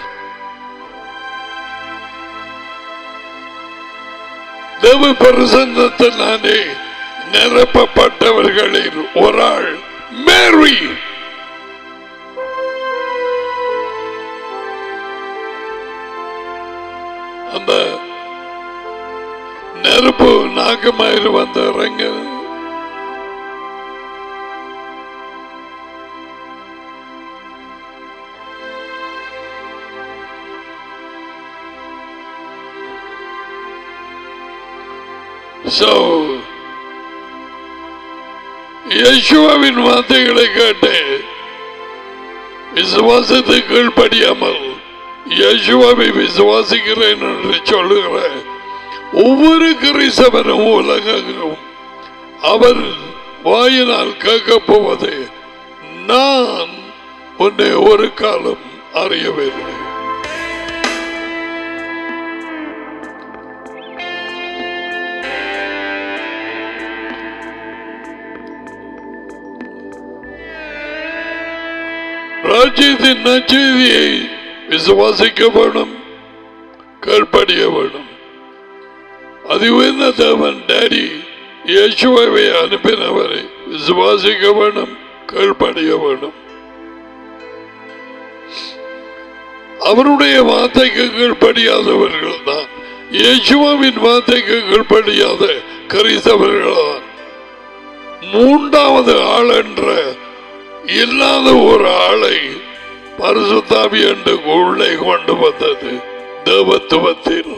தேவ பிரசன்னத்தினாலே நிரப்பப்பட்டவர்களில் ஒரு ஆள் மேரி அந்த நெருப்பு நாகமயிறு வந்து இறங்க So, இயேசுவாவின் வார்த்தைகளை கேட்டு விசுவாசத்துக்கு கீழ்ப்படியாமல் இயேசுவாவை விசுவாசிக்கிறேன் என்று சொல்லுகிற ஒவ்வொரு கிறிஸ்தவனும் உலகம் அவர் வாயினால் கேட்கப் போவது நான் உன்னை ஒரு காலம் அறியவில்லை ராஜ்யத்தின் நச்செய்தியை விசுவாசிக்க வேணும் கீழ்ப்படிய வேணும் அது உயர்ந்த தேவன் டேடி இயேசுவை அனுப்பினவரை விசுவாசிக்க வேணும் கீழ்ப்படிய வேணும் அவருடைய வார்த்தைக்கு கீழ்ப்படியாதவர்கள் தான் இயேசுவாவின் வார்த்தைக்கு கீழ்ப்படியாத கிறிஸ்தவர்கள் தான் மூன்றாவது ஆள் என்ற இல்லாத ஒரு ஆளை பரிசுத்தாவி என்று உள்ளே கொண்டு வந்தது தேவத்துவத்தில்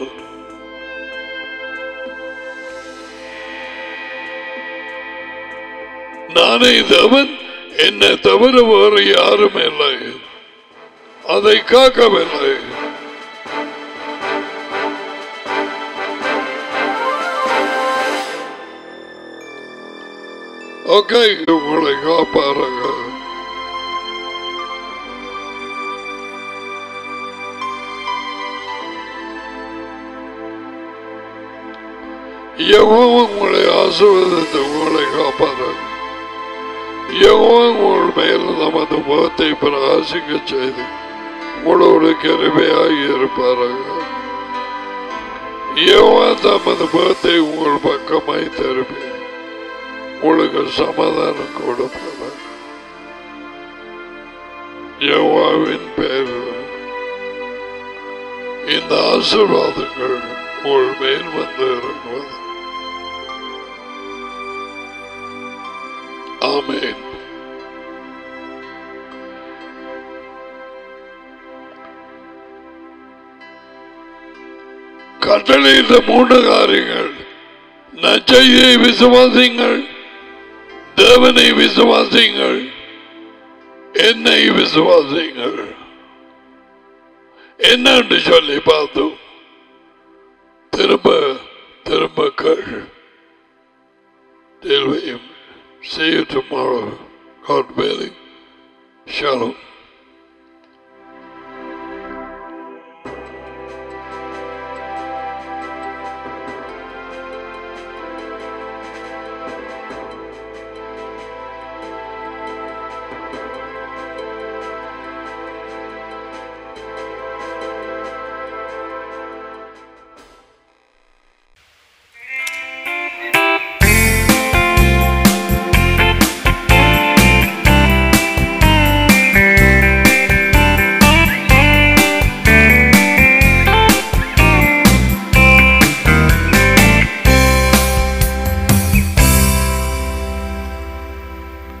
நானே தேவன் என்னை தவிர வேறு யாரும் இல்லை அதை காக்கவில்லை ஓகே உங்களை காப்பாருங்க யெகோவா உங்களை ஆசிர்வதித்து உங்களை காப்பாருங்க யெகோவா உங்கள் மேல் நமது முகத்தை பிரகாசிக்க செய்து உங்களோடு கருமையாகி இருப்பார்கள் யெகோவா தமது முகத்தை உங்கள் பக்கமாய் திருப்பி உங்களுக்கு சமாதானம் கொடுப்பார் யெகோவாவின் பேரில் இந்த ஆசீர்வாதங்கள் உங்கள் மேல் வந்து இறங்குவது ஆமென் கட்டளையிட்ட மூன்று காரியங்கள் நச்சையை விசுவாசிங்கள் தேவனை விசுவாசிங்கள் என்னை விசுவாசிங்கள் என்னன்னு சொல்லி பார்த்தோம் திரும்ப திரும்ப கேள் Till we see you tomorrow, God willing. Shalom.